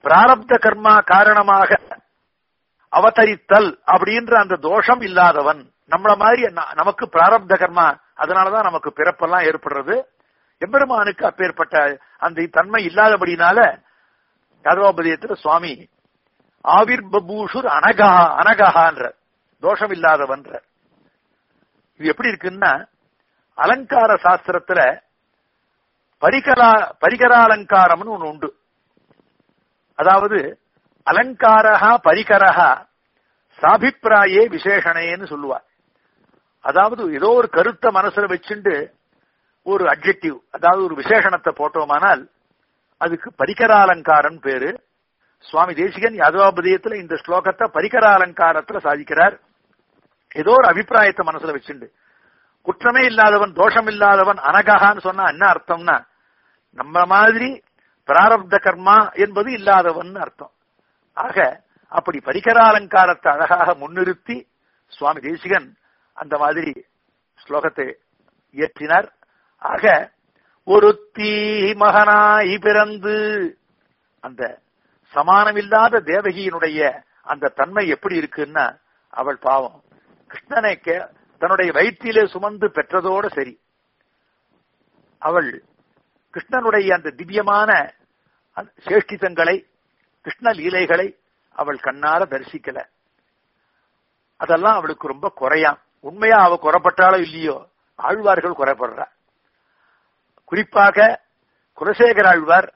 பிராரப்த கர்மா காரணமாக அவதரித்தல் அப்படின்ற அந்த தோஷம் இல்லாதவன் நம்மள மாதிரி ந- நமக்கு பிராரப்த கர்மா அதனாலதான் நமக்கு பிறப்பெல்லாம் ஏற்படுறது எம்பெருமானுக்கு அப்பேற்பட்ட அந்த தன்மை இல்லாதபடினால யாதவோபதயத்துல சுவாமி ஆவிர் பபூஷுர் அனகா அனகஹான்ற தோஷம் இல்லாதவன்ற இது எப்படி இருக்குன்னா அலங்கார சாஸ்திரத்துல பரிகரா பரிகராலங்காரம்னு ஒண்ணு உண்டு அதாவது அலங்காரஹா பரிகரஹா சாபிப்பிராயே விசேஷணேன்னு சொல்லுவார் அதாவது ஏதோ ஒரு கருத்தை மனசுல வச்சுண்டு ஒரு அட்ஜெக்டிவ் அதாவது ஒரு விசேஷணத்தை போட்டோமானால் அதுக்கு பரிகராலங்காரம் பேரு சுவாமி தேசிகன் யாதவாபதயத்துல இந்த ஸ்லோகத்தை பரிகராலங்காரத்துல சாதிக்கிறார் ஏதோ ஒரு அபிப்பிராயத்தை மனசுல வச்சுண்டு குற்றமே இல்லாதவன் தோஷம் இல்லாதவன் அனகஹான்னு சொன்னா என்ன அர்த்தம்னா நம்ம மாதிரி பிராரப்த கர்மா என்பது இல்லாதவன் அர்த்தம் ஆக அப்படி பரிகராலங்காரத்தை அழகாக முன்னிறுத்தி சுவாமி தேசிகன் அந்த மாதிரி ஸ்லோகத்தை இயற்றினார் ஆக ஒருத்தி மகனாய் பிறந்து அந்த சமானமில்லாத தேவகியினுடைய அந்த தன்மை எப்படி இருக்குன்னா அவள் பாவம் கிருஷ்ணனை கே- தன்னுடைய வயிற்றிலே சுமந்து பெற்றதோட சரி அவள் கிருஷ்ணனுடைய அந்த திவ்யமான அந்த சேஷ்டிதங்களை கிருஷ்ண லீலைகளை அவள் கண்ணால தரிசிக்கல அதெல்லாம் அவளுக்கு ரொம்ப குறையாம் உண்மையா அவ குறைப்பட்டாலோ இல்லையோ ஆழ்வார்கள் குறைப்படுறா குறிப்பாக குலசேகர ஆழ்வார்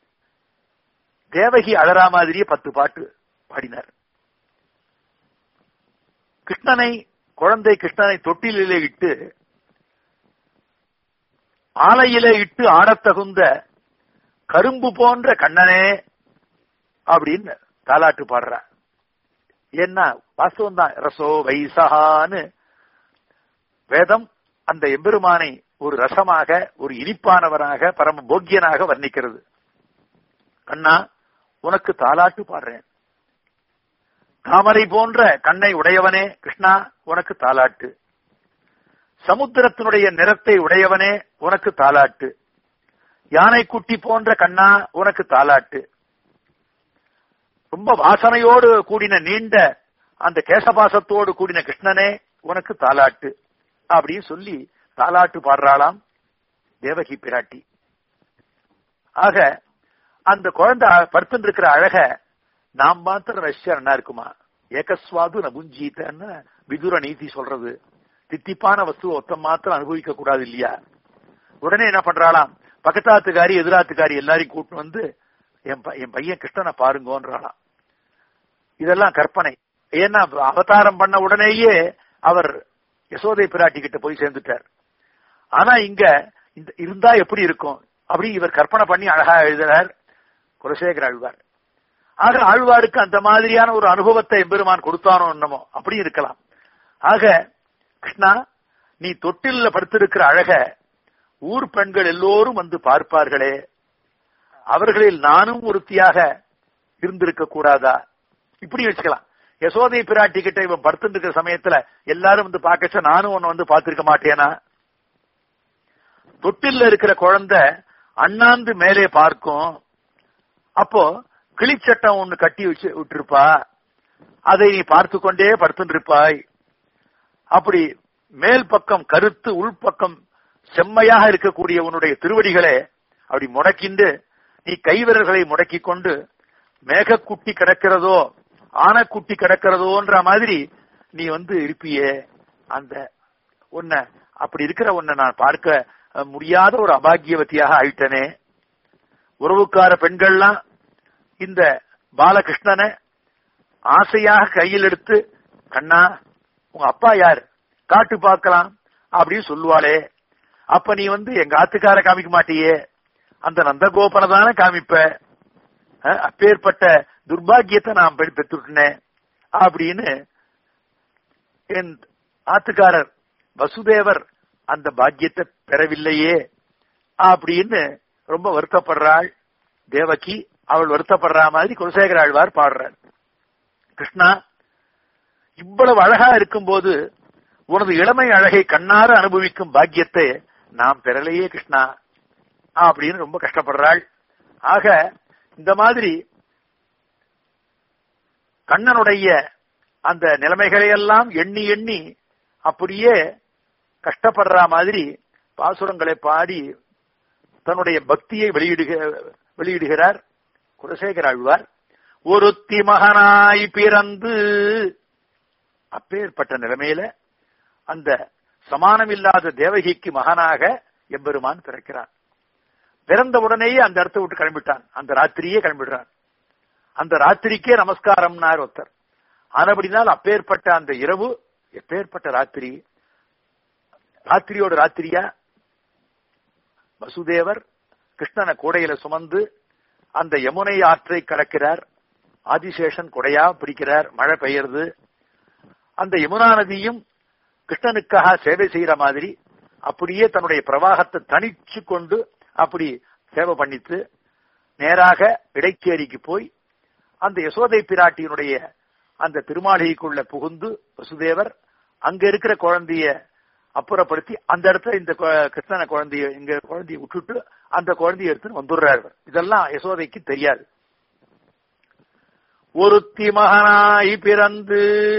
தேவகி அழறா மாதிரியே பத்து பாட்டு பாடினார் கிருஷ்ணனை குழந்தை கிருஷ்ணனை தொட்டிலே இட்டு ஆலையிலே இட்டு ஆடத் தகுந்த கரும்பு போன்ற கண்ணனே அப்படின்னு தாலாட்டு பாடுற ஏன்னா வாஸ்தவம் தான் ரசோ வைசகான்னு வேதம் அந்த எம்பெருமானை ஒரு ரசமாக ஒரு இனிப்பானவராக பரம போக்கியனாக வர்ணிக்கிறது கண்ணா உனக்கு தாலாட்டு பாடுறேன் தாமரை போன்ற கண்ணை உடையவனே கிருஷ்ணா உனக்கு தாலாட்டு சமுத்திரத்தினுடைய நிறத்தை உடையவனே உனக்கு தாலாட்டு யானை குட்டி போன்ற கண்ணா உனக்கு தாலாட்டு ரொம்ப வாசனையோடு கூடின நீண்ட அந்த கேசபாசத்தோடு கூடின கிருஷ்ணனே உனக்கு தாலாட்டு அப்படின்னு சொல்லி தாலாட்டு பாடுறாளாம் தேவகி பிராட்டி ஆக அந்த குழந்தை படுத்துட்டு இருக்கிற அழக நாம் மாத்திரம் ரஷ்யா என்ன இருக்குமா ஏகஸ்வாது நபுஞ்சீத்தன்னு விதுர நீதி சொல்றது தித்திப்பான வஸ்துவை ஒத்தம் மாத்திரம் அனுபவிக்க கூடாது இல்லையா உடனே என்ன பண்றாளாம் பக்கத்தாத்துக்காரி எதிராத்துக்காரி எல்லாரையும் கூட்டு வந்து என் ப- என் பையன் கிருஷ்ணனை பாருங்கன்றாளாம் இதெல்லாம் கற்பனை ஏன்னா அவதாரம் பண்ண உடனேயே அவர் யசோதை பிராட்டி கிட்ட போய் சேர்ந்துட்டார் ஆனா இங்க இந்த இருந்தா எப்படி இருக்கும் அப்படி இவர் கற்பனை பண்ணி அழகா எழுதுறார் குலசேகர ஆழ்வார் ஆக ஆழ்வாருக்கு அந்த மாதிரியான ஒரு அனுபவத்தை எம்பெருமான் கொடுத்தானோ என்னமோ அப்படி இருக்கலாம் ஆக கிருஷ்ணா நீ தொட்டில்ல படுத்திருக்கிற அழக ஊர் பெண்கள் எல்லோரும் வந்து பார்ப்பார்களே அவர்களில் நானும் ஒருத்தியாக இருந்திருக்க கூடாதா இப்படி வச்சுக்கலாம் யசோதை பிராட்டி கிட்ட இவன் படுத்துட்டு இருக்கிற சமயத்துல எல்லாரும் வந்து பார்க்கச்ச நானும் உன்னை வந்து பார்த்திருக்க மாட்டேனா தொட்டில்ல இருக்கிற குழந்தை அண்ணாந்து மேலே பார்க்கும் அப்போ கிளிச்சட்டம் ஒண்ணு கட்டி வச்சு விட்டிருப்பா அதை நீ பார்த்து கொண்டே படுத்துட்டு இருப்பாய் அப்படி மேல் பக்கம் கருத்து உள்பக்கம் செம்மையாக இருக்கக்கூடிய உன்னுடைய திருவடிகளே அப்படி முடக்கிண்டு நீ கைவிரல்களை முடக்கிக் கொண்டு மேகக்குட்டி கிடக்கிறதோ ஆனக்குட்டி கிடக்கிறதோன்ற மாதிரி நீ வந்து இருப்பியே அந்த உன்னை அப்படி இருக்கிற உன்னை நான் பார்க்க அஹ், முடியாத ஒரு அபாகியவதியாக ஆயிட்டனே உறவுக்கார பெண்கள்லாம் இந்த பாலகிருஷ்ணனை ஆசையாக கையில் எடுத்து கண்ணா உங்க அப்பா யார் காட்டு பார்க்கலாம் அப்படின்னு சொல்லுவாளே அப்ப நீ வந்து எங்க ஆத்துக்கார காமிக்க மாட்டியே அந்த நந்தகோபனை தானே காமிப்ப அஹ், அப்பேற்பட்ட துர்பாகியத்தை நான் பெ- பெற்றுட்டேன் அப்படின்னு என் ஆத்துக்காரர் வசுதேவர் அந்த பாக்கியத்தை பெறவில்லையே அப்படின்னு ரொம்ப வருத்தப்படுறாள் தேவகி அவள் வருத்தப்படுற மாதிரி குலசேகர ஆழ்வார் பாடுறார் கிருஷ்ணா இவ்வளவு அழகா இருக்கும்போது உனது இளமை அழகை கண்ணார அனுபவிக்கும் பாக்கியத்தை நாம் பெறலையே கிருஷ்ணா அப்படின்னு ரொம்ப கஷ்டப்படுறாள் ஆக இந்த மாதிரி கண்ணனுடைய அந்த நிலைமைகளை எல்லாம் எண்ணி எண்ணி அப்படியே கஷ்டப்படுற மாதிரி பாசுரங்களை பாடி தன்னுடைய பக்தியை வெளியிடுக வெளியிடுகிறார் குலசேகர ஆழ்வார் ஒருத்தி மகனாய் பிறந்து அப்பேற்பட்ட நிலைமையில அந்த சமானமில்லாத தேவகிக்கு மகனாக எம்பெருமான் பிறக்கிறான் பிறந்த உடனேயே அந்த இடத்தை விட்டு கிளம்பிட்டான் அந்த ராத்திரியே கிளம்பிடுறான் அந்த ராத்திரிக்கே நமஸ்காரம்னார் ஒருத்தர் ஆனபடினால் அப்பேற்பட்ட அந்த இரவு எப்பேற்பட்ட ராத்திரி ராத்திரியோட ராத்திரியா வசுதேவர் கிருஷ்ணனை கூடையில சுமந்து அந்த யமுனை ஆற்றை கடக்கிறார் ஆதிசேஷன் கொடையா பிடிக்கிறார் மழை பெய்யறது அந்த யமுனா நதியும் கிருஷ்ணனுக்காக சேவை செய்யற மாதிரி அப்படியே தன்னுடைய பிரவாகத்தை தனிச்சு கொண்டு அப்படி சேவை பண்ணித்து நேராக இடைச்சேரிக்கு போய் அந்த யசோதை பிராட்டியினுடைய அந்த திருமாளிகைக்குள்ள புகுந்து வசுதேவர் அங்க இருக்கிற குழந்தைய அப்புறப்படுத்தி அந்த இடத்துல இந்த கொ- கிருஷ்ணன குழந்தைய இங்க குழந்தைய விட்டுட்டு அந்த குழந்தைய எடுத்துன்னு வந்துடுறாரு இதெல்லாம் யசோதைக்கு தெரியாது ஒருத்தி மகனாய் பிறந்து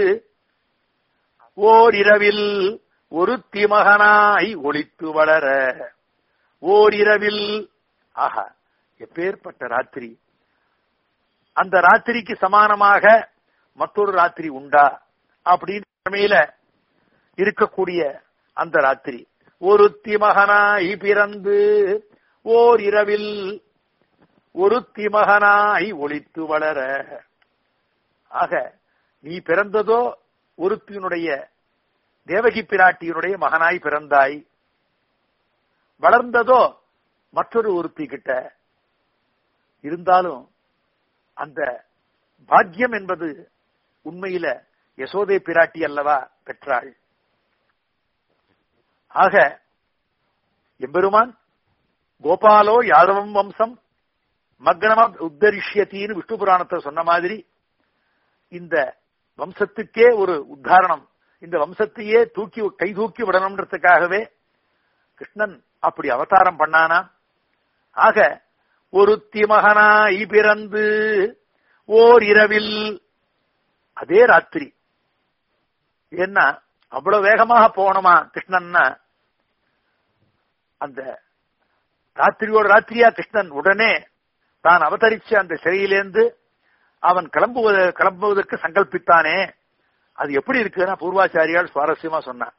ஓரிரவில் ஒருத்தி மகனாய் ஒளித்து வளர ஓரிரவில் ஆஹா எப்பேற்பட்ட ராத்திரி அந்த ராத்திரிக்கு சமானமாக மற்றொரு ராத்திரி உண்டா அப்படின்னு நிலைமையில இருக்கக்கூடிய அந்த ராத்திரி ஒருத்தி மகனாய் பிறந்து ஓர் இரவில் ஒருத்தி மகனாய் ஒளித்து வளர ஆக நீ பிறந்ததோ ஒருத்தியினுடைய தேவகி பிராட்டியினுடைய மகனாய் பிறந்தாய் வளர்ந்ததோ மற்றொரு ஒருத்தி கிட்ட இருந்தாலும் அந்த பாக்கியம் என்பது உண்மையில யசோதை பிராட்டி அல்லவா பெற்றாள் ஆக எம்பெருமான் கோபாலோ யாதவம் வம்சம் மக்னம உத்தரிஷ்யத்தின்னு விஷ்ணு புராணத்தை சொன்ன மாதிரி இந்த வம்சத்துக்கே ஒரு உத்தாரணம் இந்த வம்சத்தையே தூக்கி கை தூக்கி விடணும்ன்றதுக்காகவே கிருஷ்ணன் அப்படி அவதாரம் பண்ணானா ஆக ஒருத்தி மகனாய் பிறந்து ஓர் இரவில் அதே ராத்திரி ஏன்னா அவ்வளவு வேகமாக போனோமா கிருஷ்ணன்னா அந்த ராத்திரியோட ராத்திரியா கிருஷ்ணன் உடனே தான் அவதரிச்ச அந்த சிறையிலேந்து அவன் கிளம்புவத கிளம்புவதற்கு சங்கல்பித்தானே அது எப்படி இருக்குன்னா பூர்வாச்சாரியால் சுவாரஸ்யமா சொன்னான்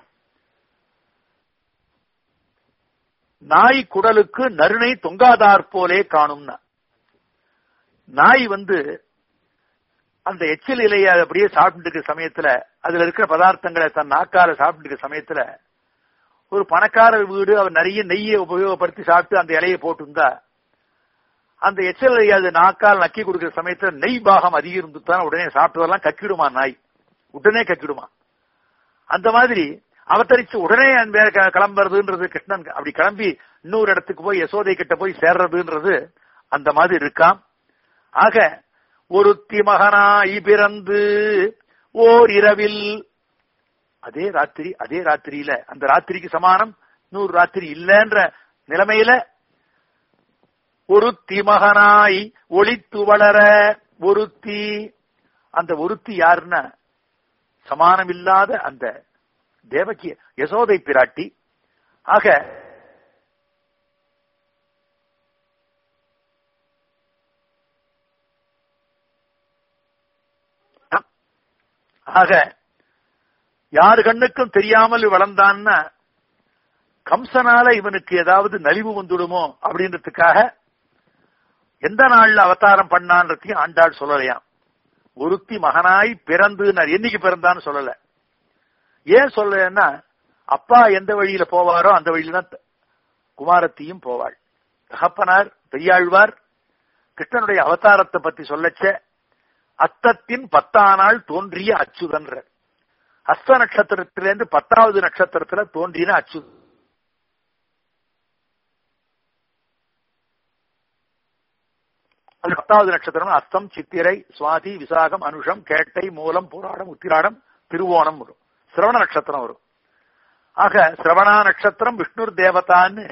நாய் குடலுக்கு நறுனை தொங்காதார் போலே காணும்னா நாய் வந்து அந்த எச்சில் இலையை அப்படியே சாப்பிட்டு இருக்கிற சமயத்துல அதுல இருக்கிற பதார்த்தங்களை தன் நாக்கால சாப்பிட்டு இருக்கிற சமயத்துல ஒரு பணக்கார வீடு அவர் நிறைய நெய்யை உபயோகப்படுத்தி சாப்பிட்டு அந்த இலையை போட்டிருந்தா அந்த எச்சல் இலையை அது நாக்கால் நக்கி கொடுக்கிற சமயத்துல நெய் பாகம் அதிகம் இருந்துதான் உடனே சாப்பிட்டதெல்லாம் கக்கிடுமா நாய் உடனே கக்கிடுமா அந்த மாதிரி அவதரிச்சு உடனே அந்த க- கிளம்புறதுன்றது கிருஷ்ணன் அப்படி கிளம்பி இன்னொரு இடத்துக்கு போய் யசோதை கிட்ட போய் சேர்றதுன்றது அந்த மாதிரி இருக்காம் ஆக ஒருத்தி மகனாய் பிறந்து ஓர் இரவில் அதே ராத்திரி அதே ராத்திரியில அந்த ராத்திரிக்கு சமானம் நூறு ராத்திரி இல்லன்ற நிலைமையில ஒருத்தி மகனாய் ஒளித்து வளர ஒருத்தி அந்த ஒருத்தி யாருன்னா சமானமில்லாத அந்த தேவகி யசோதை பிராட்டி ஆக ஆக யாரு கண்ணுக்கும் தெரியாமல் வளர்ந்தான்னா கம்சனால இவனுக்கு ஏதாவது நலிவு வந்துடுமோ அப்படின்றதுக்காக எந்த நாள்ல அவதாரம் பண்ணான்றதையும் ஆண்டாள் சொல்லலையாம் ஒருத்தி மகனாய் பிறந்து என்னைக்கு பிறந்தான்னு சொல்லல ஏன் சொல்லலைன்னா அப்பா எந்த வழியில போவாரோ அந்த வழியில தான் குமாரத்தியும் போவாள் தகப்பனார் பெரியாழ்வார் கிருஷ்ணனுடைய அவதாரத்தை பத்தி சொல்லச்ச அத்தத்தின் பத்தானாள் தோன்றிய அச்சுதன்ற ஹஸ்த நட்சத்திரத்திலிருந்து பத்தாவது நட்சத்திரத்துல தோன்றின அச்சு அது பத்தாவது நட்சத்திரம் அஸ்தம் சித்திரை சுவாதி விசாகம் அனுஷம் கேட்டை மூலம் பூராடம் உத்திராடம் திருவோணம் வரும் சிரவண நட்சத்திரம் வரும் ஆக சிரவணா நட்சத்திரம் விஷ்ணுர் தேவதான்னு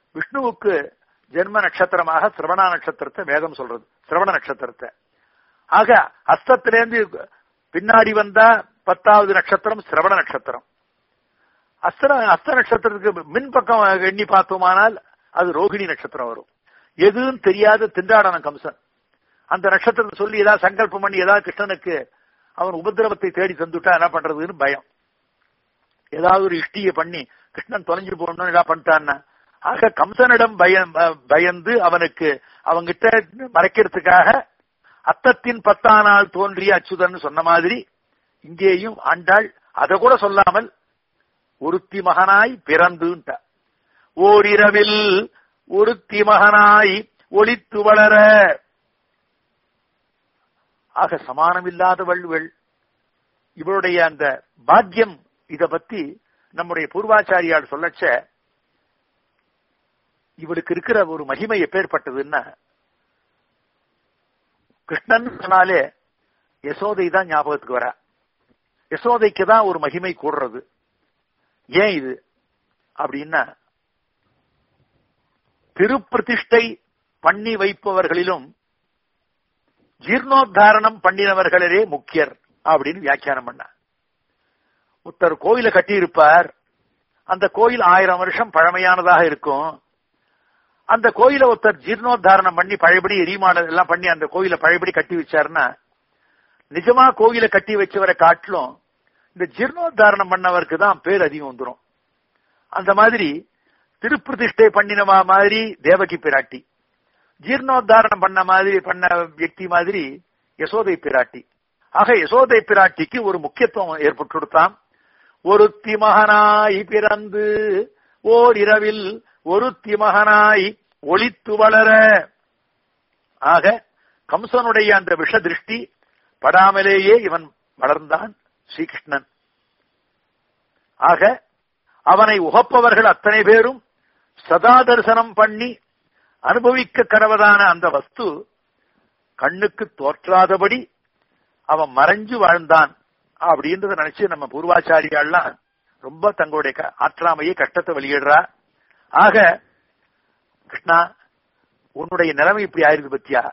விஷ்ணுவுக்கு ஜென்ம நட்சத்திரமாக சிரவணா நட்சத்திரத்தை வேதம் சொல்றது சிரவண நட்சத்திரத்தை ஆக அஸ்தத்திலேருந்து பின்னாடி வந்தா பத்தாவது நட்சத்திரம் சிரவண நட்சத்திரம் அஸ்த அஸ்த நட்சத்திரத்துக்கு மின் பக்கம் எண்ணி பார்த்தோமானால் அது ரோகிணி நட்சத்திரம் வரும் எதுவும் தெரியாத திண்டாடன கம்சன் அந்த நட்சத்திரத்தை சொல்லி ஏதாவது சங்கல்பம் பண்ணி ஏதாவது கிருஷ்ணனுக்கு அவன் உபதிரவத்தை தேடி தந்துட்டா என்ன பண்றதுன்னு பயம் ஏதாவது ஒரு இஷ்டியை பண்ணி கிருஷ்ணன் தொலைஞ்சு போகணும்னு என்ன பண்ணிட்டான்னா ஆக கம்சனிடம் பயம் பயந்து அவனுக்கு அவங்கிட்ட மறைக்கிறதுக்காக அத்தத்தின் பத்தாம் நாள் தோன்றிய அச்சுதன் சொன்ன மாதிரி இங்கேயும் ஆண்டாள் அதை கூட சொல்லாமல் ஒருத்தி மகனாய் பிறந்துட்ட ஓரிரவில் ஒருத்தி மகனாய் ஒளித்து வளர ஆக சமானமில்லாத வள்ளுவள் இவளுடைய அந்த பாக்கியம் இத பத்தி நம்முடைய பூர்வாச்சாரியால் சொல்லச்ச இவளுக்கு இருக்கிற ஒரு மகிமை எப்பேற்பட்டதுன்னா கிருஷ்ணன் சொன்னாலே யசோதை தான் ஞாபகத்துக்கு வர யசோதைக்கு தான் ஒரு மகிமை கூடுறது ஏன் இது அப்படின்னா திருப்பிரதிஷ்டை பண்ணி வைப்பவர்களிலும் ஜீர்ணோத்தாரணம் பண்ணினவர்களே முக்கியர் அப்படின்னு வியாக்கியானம் பண்ண ஒருத்தர் கோயில கட்டியிருப்பார் அந்த கோயில் ஆயிரம் வருஷம் பழமையானதாக இருக்கும் அந்த கோயில ஒருத்தர் ஜீர்ணோத்தாரணம் பண்ணி பழையபடி எரிமாடல் எல்லாம் பண்ணி அந்த கோயில பழையபடி கட்டி வச்சாருன்னா நிஜமா கோயில கட்டி வச்சவரை காட்டிலும் இந்த ஜீர்ணோத்தாரணம் பண்ணவருக்கு தான் பேர் அதிகம் வந்துடும் அந்த மாதிரி திருப்பிரதிஷ்டை பண்ணினவா மாதிரி தேவகி பிராட்டி ஜீர்ணோத்தாரணம் பண்ண மாதிரி பண்ண வியக்தி மாதிரி யசோதை பிராட்டி ஆக யசோதை பிராட்டிக்கு ஒரு முக்கியத்துவம் ஏற்பட்டு கொடுத்தான் ஒருத்தி மகனாய் பிறந்து ஓர் இரவில் ஒருத்தி மகனாய் ஒளித்து வளர ஆக கம்சனுடைய அந்த விஷ திருஷ்டி படாமலேயே இவன் வளர்ந்தான் ஸ்ரீகிருஷ்ணன் ஆக அவனை உகப்பவர்கள் அத்தனை பேரும் சதா தரிசனம் பண்ணி அனுபவிக்க கடவதான அந்த வஸ்து கண்ணுக்கு தோற்றாதபடி அவன் மறைஞ்சு வாழ்ந்தான் அப்படின்றத நினைச்சு நம்ம பூர்வாச்சாரியாள்லாம் ரொம்ப தங்களுடைய ஆற்றாமையை கஷ்டத்தை வெளியிடுறா ஆக கிருஷ்ணா உன்னுடைய நிலைமை இப்படி ஆயிருக்கு பத்தியா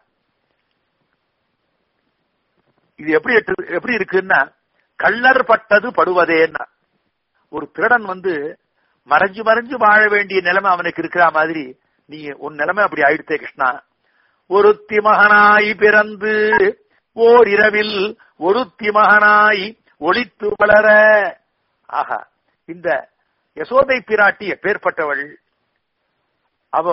இது எப்படி எப்படி இருக்குன்னா கள்ளர் பட்டது படுவதேன்னா ஒரு திருடன் வந்து மறைஞ்சு மறைஞ்சு வாழ வேண்டிய நிலைமை அவனுக்கு இருக்கிற மாதிரி நீ உன் நிலைமை அப்படி ஆயிடுத்தே கிருஷ்ணா ஒருத்தி மகனாய் பிறந்து ஓர் இரவில் ஒருத்தி மகனாய் ஒளித்து வளர ஆஹா இந்த யசோதை பிராட்டி எப்பேற்பட்டவள் அவ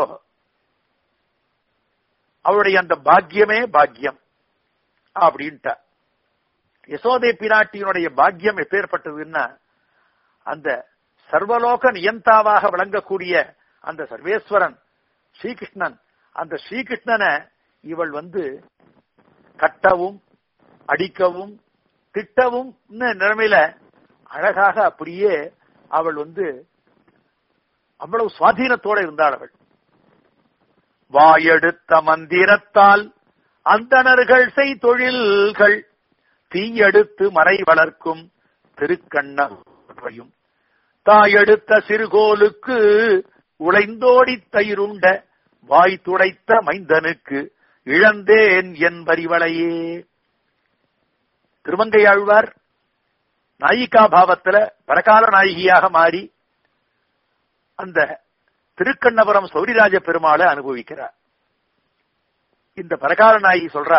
அவளுடைய அந்த பாக்கியமே பாக்கியம் அப்படின்ட்டா யசோதை பிராட்டியினுடைய பாக்கியம் எப்பேற்பட்டதுன்னா அந்த சர்வலோக நியந்தாவாக விளங்கக்கூடிய அந்த சர்வேஸ்வரன் ஸ்ரீகிருஷ்ணன் அந்த ஸ்ரீகிருஷ்ணனை இவள் வந்து கட்டவும் அடிக்கவும் திட்டவும் நிலைமையில அழகாக அப்படியே அவள் வந்து அவ்வளவு சுவாதீனத்தோட இருந்தாள் அவள் வாயெடுத்த மந்திரத்தால் அந்தணர்கள் செய் தொழில்கள் தீயெடுத்து மறை வளர்க்கும் திருக்கண்ணையும் தாயெடுத்த சிறுகோலுக்கு உழைந்தோடி தயிருண்ட வாய் துடைத்த மைந்தனுக்கு இழந்தேன் என் வரிவளையே திருமங்கையாழ்வார் நாயிகா பாவத்துல பரகால நாயகியாக மாறி அந்த திருக்கண்ணபுரம் சௌரிராஜ பெருமாளை அனுபவிக்கிறார் இந்த பரகால நாயகி சொல்றா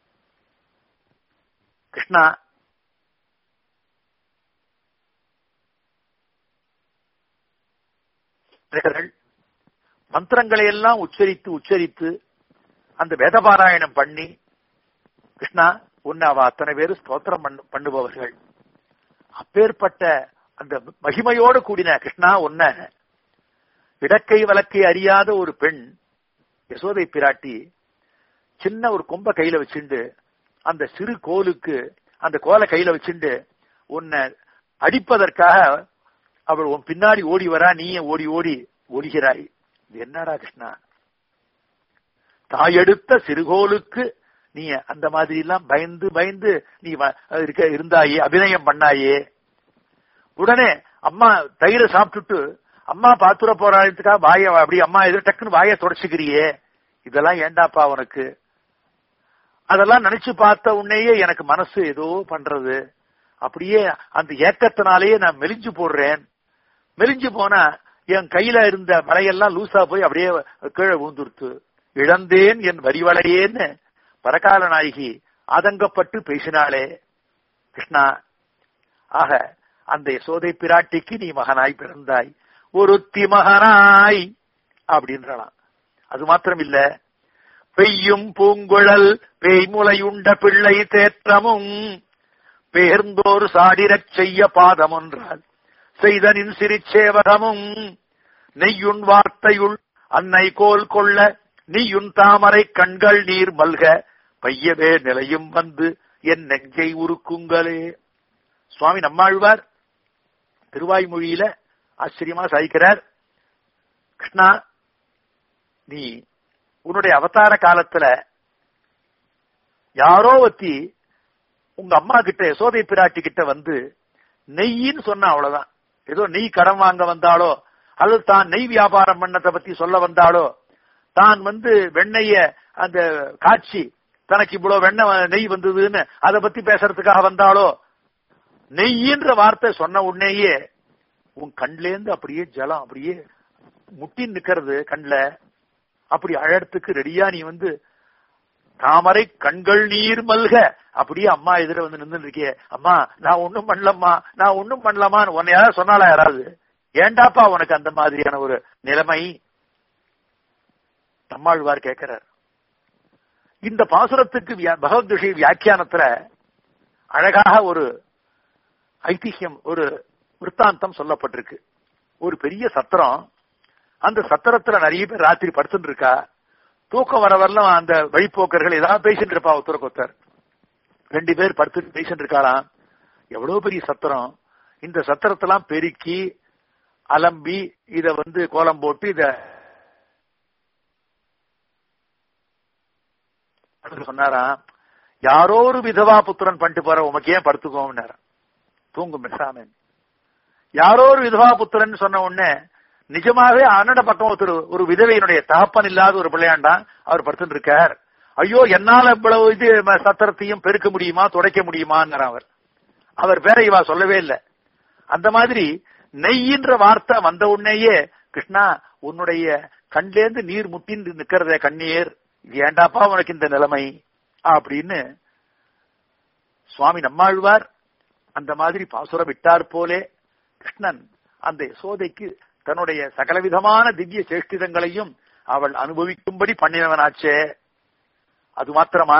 கிருஷ்ணா மந்திரங்களை எல்லாம் உச்சரித்து உச்சரித்து அந்த வேதபாராயணம் பண்ணி கிருஷ்ணா உன்னை அவ அத்தனை பேரும் ஸ்தோத்திரம் பண்ணுபவர்கள் அப்பேற்பட்ட அந்த மகிமையோடு கூடின கிருஷ்ணா உன்ன இடக்கை வழக்கை அறியாத ஒரு பெண் யசோதை பிராட்டி சின்ன ஒரு கொம்ப கையில வச்சுண்டு அந்த சிறு கோலுக்கு அந்த கோலை கையில வச்சுண்டு உன்னை அடிப்பதற்காக அவள் உன் பின்னாடி ஓடி வரா நீயே ஓடி ஓடி ஓடுகிறாய் இது என்னடா கிருஷ்ணா தாயெடுத்த சிறுகோலுக்கு நீ அந்த மாதிரி எல்லாம் பயந்து பயந்து நீ இருக்க இருந்தாயே அபிநயம் பண்ணாயே உடனே அம்மா தயிரை சாப்பிட்டுட்டு அம்மா பாத்துற போறாதுக்காக வாய அப்படி அம்மா எதிர டக்குன்னு வாய தொடச்சுக்கிறியே இதெல்லாம் ஏண்டாப்பா உனக்கு அதெல்லாம் நினைச்சு பார்த்த உடனேயே எனக்கு மனசு ஏதோ பண்றது அப்படியே அந்த ஏக்கத்தினாலேயே நான் மெலிஞ்சு போடுறேன் மெலிஞ்சு போனா என் கையில இருந்த மலையெல்லாம் லூசா போய் அப்படியே கீழே விழுந்துருத்து இழந்தேன் என் வரிவளையேன்னு பரகால நாயகி ஆதங்கப்பட்டு பேசினாளே கிருஷ்ணா ஆக அந்த யசோதை பிராட்டிக்கு நீ மகனாய் பிறந்தாய் ஒருத்தி மகனாய் அப்படின்றாளாம் அது மாத்திரம் இல்ல பெய்யும் பூங்குழல் பேய்முலையுண்ட பிள்ளை தேற்றமும் பேர்ந்தோர் சாடிரச் செய்ய பாதம் ஒன்றால் செய்தனின் சிறிச்சேவகமும் நெய்யுன் வார்த்தையுள் அன்னை கோல் கொள்ள நீயுன் தாமரை கண்கள் நீர் மல்க பையவே நிலையும் வந்து என் நெஞ்சை உருக்குங்களே சுவாமி நம்மாழ்வார் திருவாய்மொழியில ஆச்சரியமா சாய்க்கிறார் கிருஷ்ணா நீ உன்னுடைய அவதார காலத்துல யாரோ ஒத்தி உங்க அம்மா கிட்ட யசோதை பிராட்டி கிட்ட வந்து நெய்யின்னு சொன்ன அவ்வளவுதான் ஏதோ நெய் கடன் வாங்க வந்தாலோ அல்லது தான் நெய் வியாபாரம் பண்ணதை பத்தி சொல்ல வந்தாலோ தான் வந்து வெண்ணெய அந்த காட்சி தனக்கு இவ்வளவு வெண்ணெய் நெய் வந்ததுன்னு அதை பத்தி பேசுறதுக்காக வந்தாலோ நெய்யின்ற வார்த்தை சொன்ன உடனேயே உன் கண்லேருந்து அப்படியே ஜலம் அப்படியே முட்டி நிக்கிறது கண்ல அப்படி அழறதுக்கு ரெடியா நீ வந்து தாமரை கண்கள் நீர் மல்க அப்படியே அம்மா எதிர வந்து நின்று இருக்கிய அம்மா நான் ஒண்ணும் பண்ணலம்மா நான் ஒண்ணும் பண்ணலாமான்னு உன்னை யாராவது சொன்னாலா யாராவது ஏண்டாப்பா உனக்கு அந்த மாதிரியான ஒரு நிலைமை நம்மாழ்வார் கேட்கிறார் இந்த பாசுரத்துக்கு பகவத் விஷய வியாக்கியானத்துல அழகாக ஒரு ஐதிஹ்யம் ஒரு விற்த்தாந்தம் சொல்லப்பட்டிருக்கு ஒரு பெரிய சத்திரம் அந்த சத்திரத்துல நிறைய பேர் ராத்திரி படுத்துட்டு இருக்கா தூக்கம் வர வரலாம் அந்த வழிப்போக்கர்கள் ஏதாவது பேசிட்டு இருப்பா ஒருத்தருக்கு ஒருத்தர் ரெண்டு பேர் படுத்து பேசிட்டு இருக்காளாம் எவ்வளவு பெரிய சத்திரம் இந்த சத்திரத்தெல்லாம் பெருக்கி அலம்பி இத வந்து கோலம் போட்டு இத சொன்னாராம் யாரோ ஒரு விதவா புத்திரன் பண்ணிட்டு போற உமக்கு ஏன் படுத்துக்கோம்னார தூங்கும் பெசாமன் யாரோ ஒரு விதவா புத்திரன் சொன்ன உடனே நிஜமாவே அண்ணட பக்கம் ஒருத்தர் ஒரு விதவையினுடைய தகப்பன் இல்லாத ஒரு பிள்ளையாண்டான் அவர் படுத்துட்டு இருக்கார் ஐயோ என்னால இவ்வளவு இது சத்திரத்தையும் பெருக்க முடியுமா துடைக்க முடியுமான்னு அவர் அவர் பேரை இவா சொல்லவே இல்லை அந்த மாதிரி நெய்யின்ற வார்த்தை வந்த உடனேயே கிருஷ்ணா உன்னுடைய கண்லேந்து நீர் முட்டின்னு நிக்கிறத கண்ணீர் இது ஏண்டாப்பா உனக்கு இந்த நிலைமை அப்படின்னு சுவாமி நம்மாழ்வார் அந்த மாதிரி பாசுரம் விட்டார் போலே கிருஷ்ணன் அந்த யசோதைக்கு தன்னுடைய சகலவிதமான திவ்ய சேஷ்டிதங்களையும் அவள் அனுபவிக்கும்படி பண்ணினவனாச்சே அது மாத்திரமா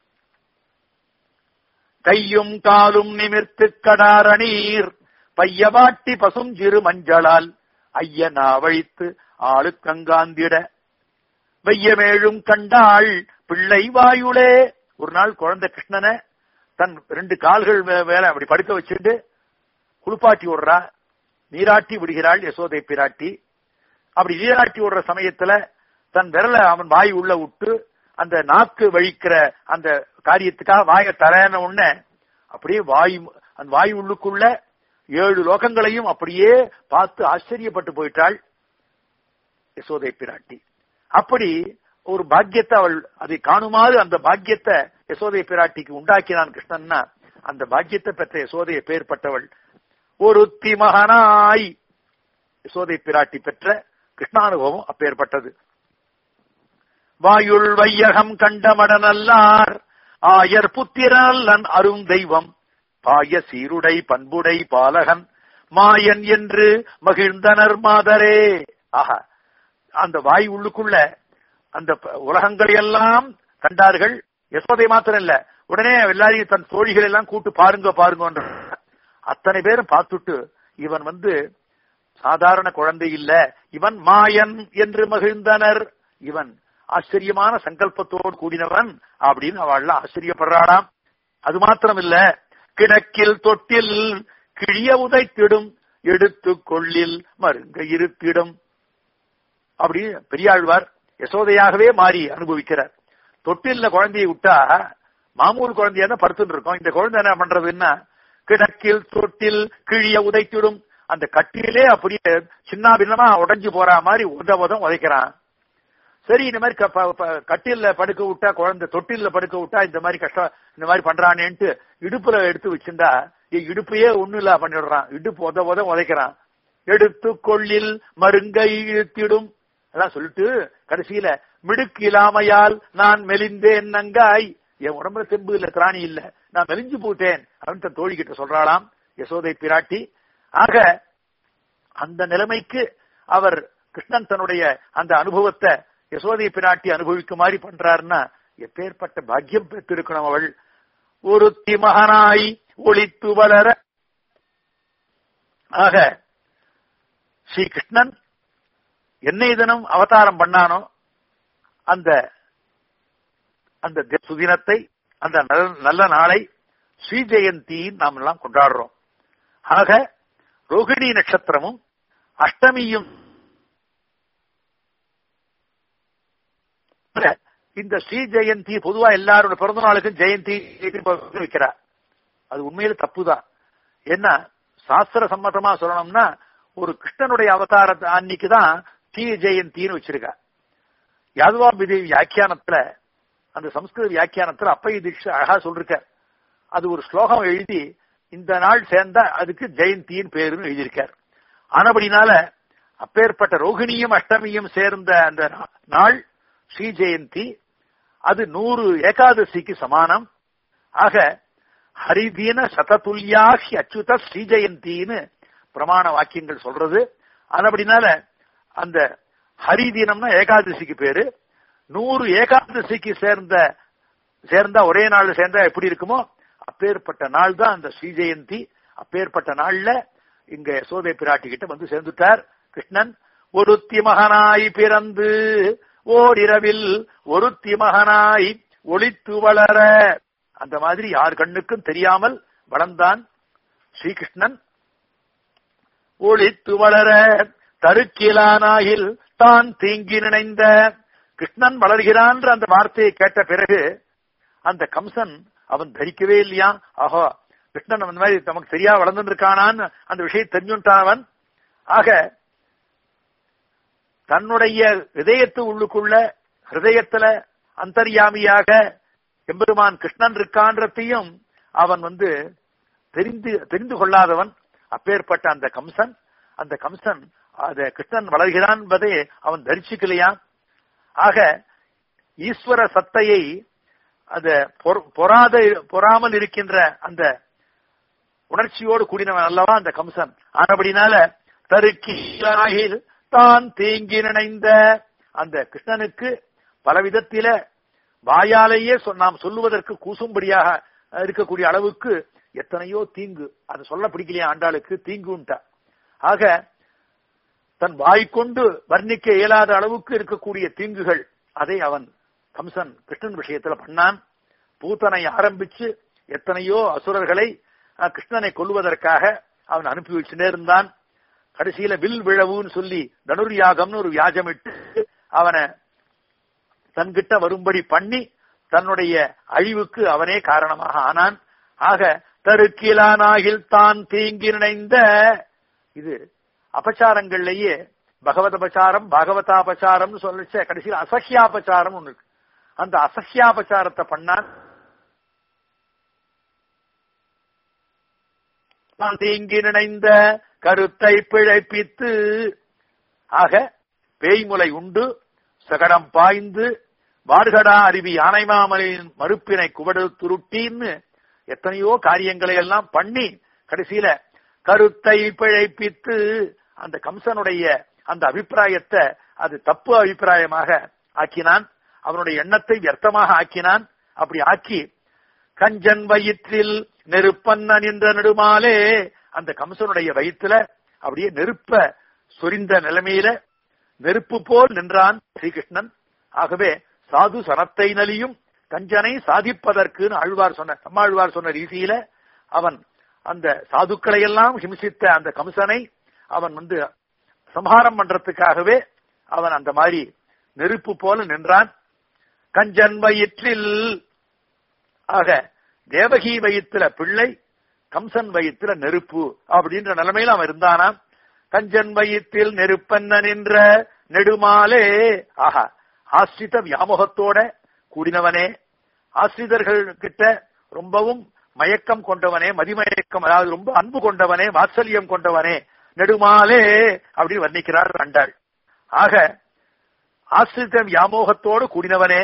கையும் காலும் நிமிர்த்து கடார நீர் பையவாட்டி பசும் சிறு மஞ்சளால் ஐயனா வழித்து ஆளுக்கங்காந்திட வெய்யமேழும் கண்டாள் பிள்ளை வாயுளே ஒரு நாள் குழந்தை கிருஷ்ணனை தன் ரெண்டு கால்கள் மேல அப்படி படுக்க வச்சுட்டு குளிப்பாட்டி விடுறா நீராட்டி விடுகிறாள் யசோதை பிராட்டி அப்படி நீராட்டி விடுற சமயத்துல தன் விரல அவன் வாய் உள்ள விட்டு அந்த நாக்கு வழிக்கிற அந்த காரியத்துக்காக வாய தரன உடனே அப்படியே வாய் அந்த வாய் உள்ளுக்குள்ள ஏழு லோகங்களையும் அப்படியே பார்த்து ஆச்சரியப்பட்டு போயிட்டாள் யசோதை பிராட்டி அப்படி ஒரு பாக்கியத்தை அவள் அதை காணுமாறு அந்த பாக்கியத்தை யசோதை பிராட்டிக்கு உண்டாக்கினான் கிருஷ்ணன்னா அந்த பாக்கியத்தை பெற்ற யசோதையை பெயர்பட்டவள் ஒருத்தி மகனாய் யசோதை பிராட்டி பெற்ற கிருஷ்ணானுபவம் அப்பேற்பட்டது வாயுள் வையகம் கண்டமடனல்லார் ஆயர் புத்திரல்லன் அரும் தெய்வம் பாய சீருடை பண்புடை பாலகன் மாயன் என்று மகிழ்ந்தனர் மாதரே ஆஹா அந்த வாய் உள்ளுக்குள்ள அந்த உலகங்களை எல்லாம் கண்டார்கள் யசோதை மாத்திரம் இல்ல உடனே எல்லாரையும் தன் தோழிகள் எல்லாம் கூட்டு பாருங்க பாருங்க அத்தனை பேரும் பார்த்துட்டு இவன் வந்து சாதாரண குழந்தை இல்ல இவன் மாயன் என்று மகிழ்ந்தனர் இவன் ஆச்சரியமான சங்கல்பத்தோடு கூடினவன் அப்படின்னு அவள் ஆச்சரியப்படுறாளாம் அது மாத்திரம் இல்ல கிடக்கில் தொட்டில் கிழிய உதைத்திடும் எடுத்து கொள்ளில் மருங்க இருத்திடும் அப்படி பெரியாழ்வார் யசோதையாகவே மாறி அனுபவிக்கிறார் தொட்டில்ல குழந்தையை விட்டா மாமூல் குழந்தையா தான் படுத்துட்டு இருக்கோம் இந்த குழந்தை என்ன பண்றதுன்னா கிடக்கில் தொட்டில் கிழிய உதைத்திடும் அந்த கட்டிலே அப்படியே சின்ன பின்னமா உடைஞ்சு போற மாதிரி உத உதம் உதைக்கிறான் சரி இந்த மாதிரி க- ப- ப- கட்டில்ல படுக்க விட்டா குழந்தை தொட்டில்ல படுக்க விட்டா இந்த மாதிரி கஷ்டம் இந்த மாதிரி பண்றானேன்ட்டு இடுப்புல எடுத்து வச்சிருந்தா இ- இடுப்பையே ஒண்ணு இல்ல பண்ணிடுறான் இடுப்பு உத உத உதைக்கிறான் எடுத்து கொள்ளில் மருங்கை இழுத்திடும் அதான் சொல்லிட்டு கடைசியில மிடுக்கு இல்லாமையால் நான் மெலிந்தேன் நங்காய் என் உடம்புல தெம்பு இல்ல திராணி இல்ல நான் மெலிஞ்சு போட்டேன் அப்படின்னு தன் தோழி கிட்ட சொல்றாளாம் யசோதை பிராட்டி ஆக அந்த நிலைமைக்கு அவர் கிருஷ்ணன் தன்னுடைய அந்த அனுபவத்தை யசோதை பிராட்டி அனுபவிக்குமாறு பண்றாருன்னா எப்பேற்பட்ட பாக்கியம் பெற்றிருக்கணும் அவள் ஒருத்தி மகனாய் ஒளித்து வளர ஆக ஸ்ரீ கிருஷ்ணன் என்னை தினம் அவதாரம் பண்ணானோ அந்த அந்த தி- சுதினத்தை அந்த நல்ல- நல்ல நாளை ஸ்ரீ ஜெயந்தின்னு நாம் எல்லாம் கொண்டாடுறோம் ஆக ரோகிணி நட்சத்திரமும் அஷ்டமியும் இந்த ஸ்ரீ ஜெயந்தி பொதுவா எல்லாரோட பிறந்த நாளுக்கும் ஜெயந்தி வைக்கிறார் அது உண்மையில தப்புதான் என்ன சாஸ்திர சம்மதமா சொல்லணும்னா ஒரு கிருஷ்ணனுடைய அவதார அன்னைக்கு தான் ஸ்ரீ ஜெயந்தின்னு வச்சிருக்கா யாதுவாபிதி வியாக்கியானத்துல அந்த சம்ஸ்கிருத வியாக்கியானத்துல அப்பைய தீட்சை அழகா சொல்லிருக்கார் அது ஒரு ஸ்லோகம் எழுதி இந்த நாள் சேர்ந்தா அதுக்கு ஜெயந்தின்னு பேருன்னு எழுதியிருக்கார் ஆனபடினால அப்பேற்பட்ட ரோகிணியும் அஷ்டமியும் சேர்ந்த அந்த நா- நாள் ஸ்ரீ ஜெயந்தி அது நூறு ஏகாதசிக்கு சமானம் ஆக ஹரிதீன சததுல்யாஹி அச்சுத ஸ்ரீ ஜெயந்தின்னு பிரமாண வாக்கியங்கள் சொல்றது அதுபடினால அந்த ஹரிதீனம்னா ஏகாதசிக்கு பேரு நூறு ஏகாதசிக்கு சேர்ந்த சேர்ந்தா ஒரே நாள் சேர்ந்தா எப்படி இருக்குமோ அப்பேற்பட்ட நாள் தான் அந்த ஸ்ரீ ஜெயந்தி அப்பேற்பட்ட நாள்ல இங்க சோதை பிராட்டி கிட்ட வந்து சேர்ந்துட்டார் கிருஷ்ணன் ஒருத்தி மகனாய் பிறந்து ஓரிரவில் ஒருத்தி மகனாய் ஒளித்து வளர அந்த மாதிரி யார் கண்ணுக்கும் தெரியாமல் வளர்ந்தான் ஸ்ரீகிருஷ்ணன் ஒளித்து வளர தருக்கிலானாயில் தான் தீங்கி நினைந்த கிருஷ்ணன் வளர்கிறான்ற அந்த வார்த்தையை கேட்ட பிறகு அந்த கம்சன் அவன் தரிக்கவே இல்லையா ஆஹோ கிருஷ்ணன் அந்த மாதிரி நமக்கு சரியா வளர்ந்து இருக்கானான்னு அந்த விஷயம் தெரிஞ்சுட்டான் அவன் ஆக தன்னுடைய இதயத்து உள்ளுக்குள்ள ஹிருதயத்துல அந்தர்யாமியாக எம்பெருமான் கிருஷ்ணன் இருக்கான்றதையும் அவன் வந்து தெரிந்து தெரிந்து கொள்ளாதவன் அப்பேற்பட்ட அந்த கம்சன் அந்த கம்சன் அத கிருஷ்ணன் வளர்கிறான் என்பதை அவன் தரிசிக்கலையா ஆக ஈஸ்வர சத்தையை அத பொற- பொறாத பொறாமல் இருக்கின்ற அந்த உணர்ச்சியோடு கூடினவன் அல்லவா அந்த கம்சன் ஆனபடினால தருக்கில் தான் தீங்கி நினைந்த அந்த கிருஷ்ணனுக்கு பலவிதத்தில வாயாலேயே சொ- நாம் சொல்லுவதற்கு கூசும்படியாக இருக்கக்கூடிய அளவுக்கு எத்தனையோ தீங்கு அது சொல்ல பிடிக்கலையா ஆண்டாளுக்கு தீங்குன்ட்டா ஆக தன் வாய்க்கொண்டு வர்ணிக்க இயலாத அளவுக்கு இருக்கக்கூடிய தீங்குகள் அதை அவன் கம்சன் கிருஷ்ணன் விஷயத்துல பண்ணான் பூத்தனை ஆரம்பிச்சு எத்தனையோ அசுரர்களை அஹ், கிருஷ்ணனை கொல்லுவதற்காக அவன் அனுப்பி வச்சுட்டே இருந்தான் கடைசியில வில் விழவுன்னு சொல்லி தனுர்யாகம்னு ஒரு வியாஜமிட்டு அவனை தன்கிட்ட வரும்படி பண்ணி தன்னுடைய அழிவுக்கு அவனே காரணமாக ஆனான் ஆக தருக்கிலானாகில் தான் தீங்கி நினைந்த இது அபச்சாரங்கள்லயே பகவத அபச்சாரம் பாகவதாபச்சாரம்னு சொல்லிச்ச கடைசியில் அசஹ்யாபச்சாரம் ஒண்ணு இருக்கு அந்த அசஹ்யாபச்சாரத்தை பண்ணான் தான் தீங்கி நினைந்த கருத்தை பிழைப்பித்து ஆக பேய்முலை உண்டு சகடம் பாய்ந்து வார்கடா அருவி ஆனைமாமலையின் மறுப்பினை குவடு துருட்டின்னு எத்தனையோ காரியங்களை எல்லாம் பண்ணி கடைசியில கருத்தை பிழைப்பித்து அந்த கம்சனுடைய அந்த அபிப்பிராயத்தை அது தப்பு அபிப்பிராயமாக ஆக்கினான் அவனுடைய எண்ணத்தை வியர்த்தமாக ஆக்கினான் அப்படி ஆக்கி கஞ்சன் வயிற்றில் நெருப்பன்ன நின்ற நெடுமாலே அந்த கம்சனுடைய வயிற்றுல அப்படியே நெருப்ப சொரிந்த நிலைமையில நெருப்பு போல் நின்றான் ஸ்ரீகிருஷ்ணன் ஆகவே சாது சனத்தை நலியும் கஞ்சனை சாதிப்பதற்குன்னு ஆழ்வார் சொன்ன நம்மாழ்வார் சொன்ன ரீதியில அவன் அந்த சாதுக்களை எல்லாம் ஹிம்சித்த அந்த கம்சனை அவன் வந்து சம்ஹாரம் பண்றதுக்காகவே அவன் அந்த மாதிரி நெருப்பு போல நின்றான் கஞ்சன் வயிற்றில் ஆக தேவகி வயிற்றுல பிள்ளை கம்சன் வயிற்றுல நெருப்பு அப்படின்ற நிலைமையில அவன் இருந்தானாம் கஞ்சன் வயிற்றில் நெருப்பன்ன நின்ற நெடுமாலே ஆஹா ஆசிரித வியாமோகத்தோட கூடினவனே ஆசிரியர்கள் கிட்ட ரொம்பவும் மயக்கம் கொண்டவனே மதிமயக்கம் அதாவது ரொம்ப அன்பு கொண்டவனே வாத்சல்யம் கொண்டவனே நெடுமாலே அப்படி வர்ணிக்கிறார் அண்டாள் ஆக ஆசிரித வியாமோகத்தோடு கூடினவனே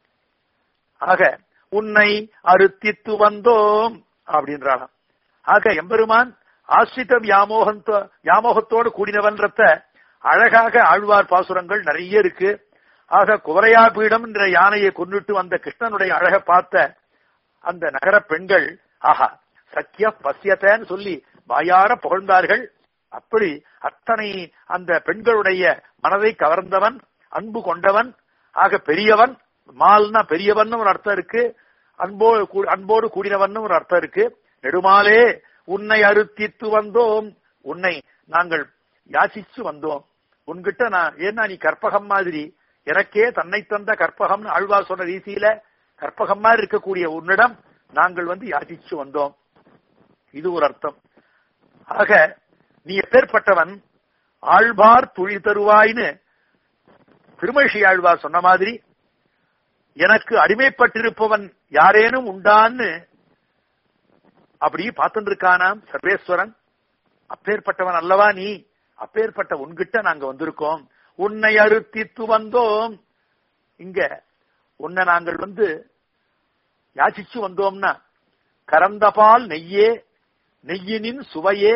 ஆக உன்னை அறுத்தித்து வந்தோம் அப்படின்றாளாம் ஆக எம்பெருமான் ஆசிரித வியாமோகம் வியாமோகத்தோடு கூடினவன்றத அழகாக ஆழ்வார் பாசுரங்கள் நிறைய இருக்கு ஆக குவரையா பீடம் என்ற யானையை கொண்டுட்டு வந்த கிருஷ்ணனுடைய அழக பார்த்த அந்த நகர பெண்கள் ஆஹா சத்திய பசியத்தன்னு சொல்லி வாயார புகழ்ந்தார்கள் அப்படி அத்தனை அந்த பெண்களுடைய மனதை கவர்ந்தவன் அன்பு கொண்டவன் ஆக பெரியவன் மால்னா பெரியவன் ஒரு அர்த்தம் இருக்கு அன்போடு அன்போடு கூடினவன் ஒரு அர்த்தம் இருக்கு நெடுமாலே உன்னை அறுத்தித்து வந்தோம் உன்னை நாங்கள் யாசிச்சு வந்தோம் உன்கிட்ட நான் ஏன்னா நீ கற்பகம் மாதிரி எனக்கே தன்னை தந்த கற்பகம்னு ஆழ்வா சொன்ன ரீதியில கற்பகம் மாதிரி இருக்கக்கூடிய உன்னிடம் நாங்கள் வந்து யாசிச்சு வந்தோம் இது ஒரு அர்த்தம் ஆக நீ எப்பேற்பட்டவன் ஆழ்வார் துழி தருவாய்னு திருமழிஷி ஆழ்வார் சொன்ன மாதிரி எனக்கு அடிமைப்பட்டிருப்பவன் யாரேனும் உண்டான்னு அப்படி பார்த்துட்டு இருக்கானாம் சர்வேஸ்வரன் அப்பேற்பட்டவன் அல்லவா நீ அப்பேற்பட்ட உன்கிட்ட நாங்க வந்திருக்கோம் உன்னை அறுத்தித்து வந்தோம் இங்க உன்னை நாங்கள் வந்து யாசிச்சு வந்தோம்னா கறந்த பால் நெய்யே நெய்யினின் சுவையே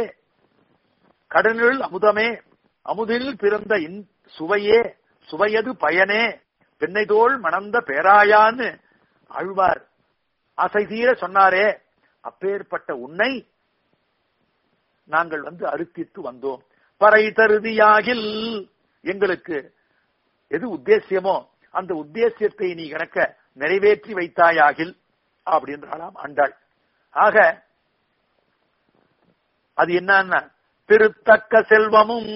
கடலில் அமுதமே அமுதில் பிறந்த இன் சுவையே சுவையது பயனே பெண்ணைதோள் மணந்த பேராயான்னு அழ்வார் அசை தீர சொன்னாரே அப்பேற்பட்ட உன்னை நாங்கள் வந்து அறுத்தித்து வந்தோம் பறை தருதியாகில் எங்களுக்கு எது உத்தேசியமோ அந்த உத்தேசியத்தை நீ கணக்க நிறைவேற்றி வைத்தாயாகில் அப்படின்றாலாம் ஆண்டாள் ஆக அது என்னன்னா திருத்தக்க செல்வமும்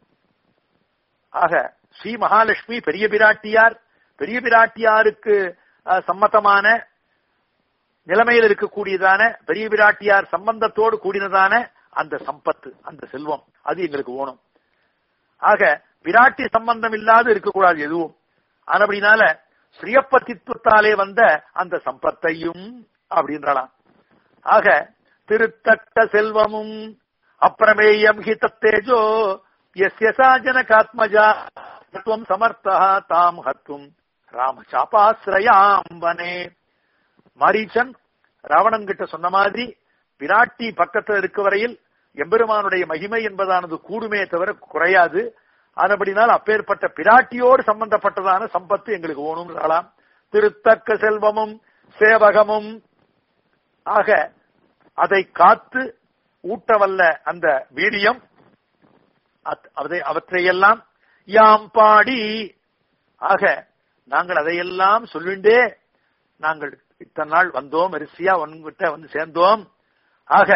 ஆக ஸ்ரீ மகாலட்சுமி பெரிய பிராட்டியார் பெரிய பிராட்டியாருக்கு சம்மதமான நிலைமையில் இருக்கக்கூடியதான பெரிய பிராட்டியார் சம்பந்தத்தோடு கூடினதான அந்த சம்பத்து அந்த செல்வம் அது எங்களுக்கு ஓணும் ஆக பிராட்டி சம்பந்தம் இல்லாத இருக்கக்கூடாது எதுவும் ஆனபடினால ஸ்ரீயப்பத்தித்துவத்தாலே வந்த அந்த சம்பத்தையும் அப்படின்றாலாம் ஆக திருத்தக்க செல்வமும் அப்பிரமேயம் ஹி தத்தேஜோ எஸ்ய சாஜனகாத்மஜா தத்துவம் சமர்த்தா தாம் ஹத்தும் ராம சாபாசிரயாம்பனே மாரீச்சன் ராவணன் கிட்ட சொன்ன மாதிரி விராட்டி பக்கத்துல இருக்க வரையில் எம்பெருமானுடைய மகிமை என்பதானது கூடுமே தவிர குறையாது ஆனபடினால் அப்பேற்பட்ட பிராட்டியோடு சம்பந்தப்பட்டதான சம்பத்து எங்களுக்கு ஓணும்லாம் திருத்தக்க செல்வமும் சேவகமும் ஆக அதை காத்து ஊட்டவல்ல அந்த வீரியம் அவற்றையெல்லாம் யாம் பாடி ஆக நாங்கள் அதையெல்லாம் சொல்லிண்டே நாங்கள் இத்தனை நாள் வந்தோம் வரிசையா உன்கிட்ட வந்து சேர்ந்தோம் ஆக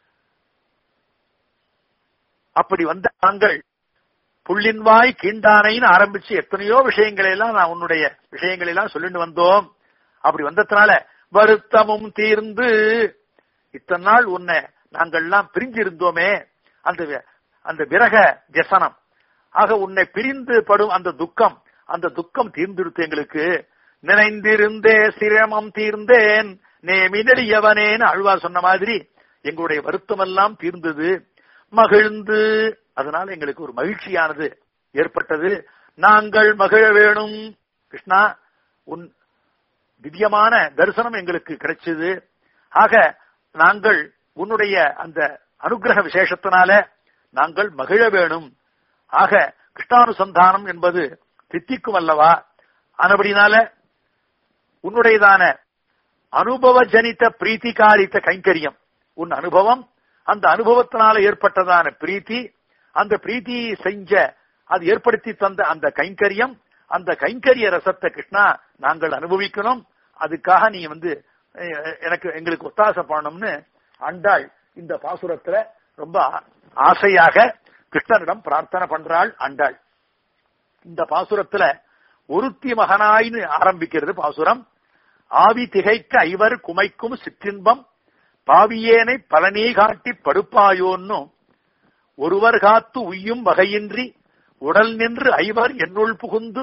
அப்படி வந்த நாங்கள் புள்ளின்வாய் கீண்டானைன்னு ஆரம்பிச்சு எத்தனையோ விஷயங்களை எல்லாம் நான் உன்னுடைய விஷயங்களை எல்லாம் சொல்லிட்டு வந்தோம் அப்படி வந்ததுனால வருத்தமும் தீர்ந்து இத்தனை நாள் உன்னை நாங்கள்லாம் பிரிஞ்சிருந்தோமே அந்த அந்த விரக ஜசனம் ஆக உன்னை பிரிந்து படும் அந்த துக்கம் அந்த துக்கம் தீர்ந்திருத்து எங்களுக்கு நினைந்திருந்தே சிரமம் தீர்ந்தேன் நேமினடியவனேன்னு அழ்வார் சொன்ன மாதிரி எங்களுடைய வருத்தம் எல்லாம் தீர்ந்தது மகிழ்ந்து அதனால எங்களுக்கு ஒரு மகிழ்ச்சியானது ஏற்பட்டது நாங்கள் மகிழ வேணும் கிருஷ்ணா உன் திவ்யமான தரிசனம் எங்களுக்கு கிடைச்சது ஆக நாங்கள் உன்னுடைய அந்த அனுகிரக விசேஷத்தினால நாங்கள் மகிழ வேணும் ஆக கிருஷ்ணானுசந்தானம் என்பது தித்திக்கும் அல்லவா ஆனபடினால உன்னுடையதான அனுபவ ஜனித பிரீத்திகாரித்த கைங்கரியம் உன் அனுபவம் அந்த அனுபவத்தினால ஏற்பட்டதான பிரீத்தி அந்த பிரீத்தி செஞ்ச அது ஏற்படுத்தி தந்த அந்த கைங்கரியம் அந்த கைங்கரிய ரசத்தை கிருஷ்ணா நாங்கள் அனுபவிக்கணும் அதுக்காக நீ வந்து எனக்கு எங்களுக்கு ஒத்தாசை பண்ணணும்னு அண்டாள் இந்த பாசுரத்துல ரொம்ப ஆசையாக கிருஷ்ணனிடம் பிரார்த்தனை பண்றாள் அண்டாள் இந்த பாசுரத்துல ஒருத்தி மகனாயின்னு ஆரம்பிக்கிறது பாசுரம் ஆவி திகைக்க ஐவர் குமைக்கும் சிற்றின்பம் பாவியேனை பலனே காட்டி படுப்பாயோன்னும் ஒருவர் காத்து உய்யும் வகையின்றி உடல் நின்று ஐவர் என்னுள் புகுந்து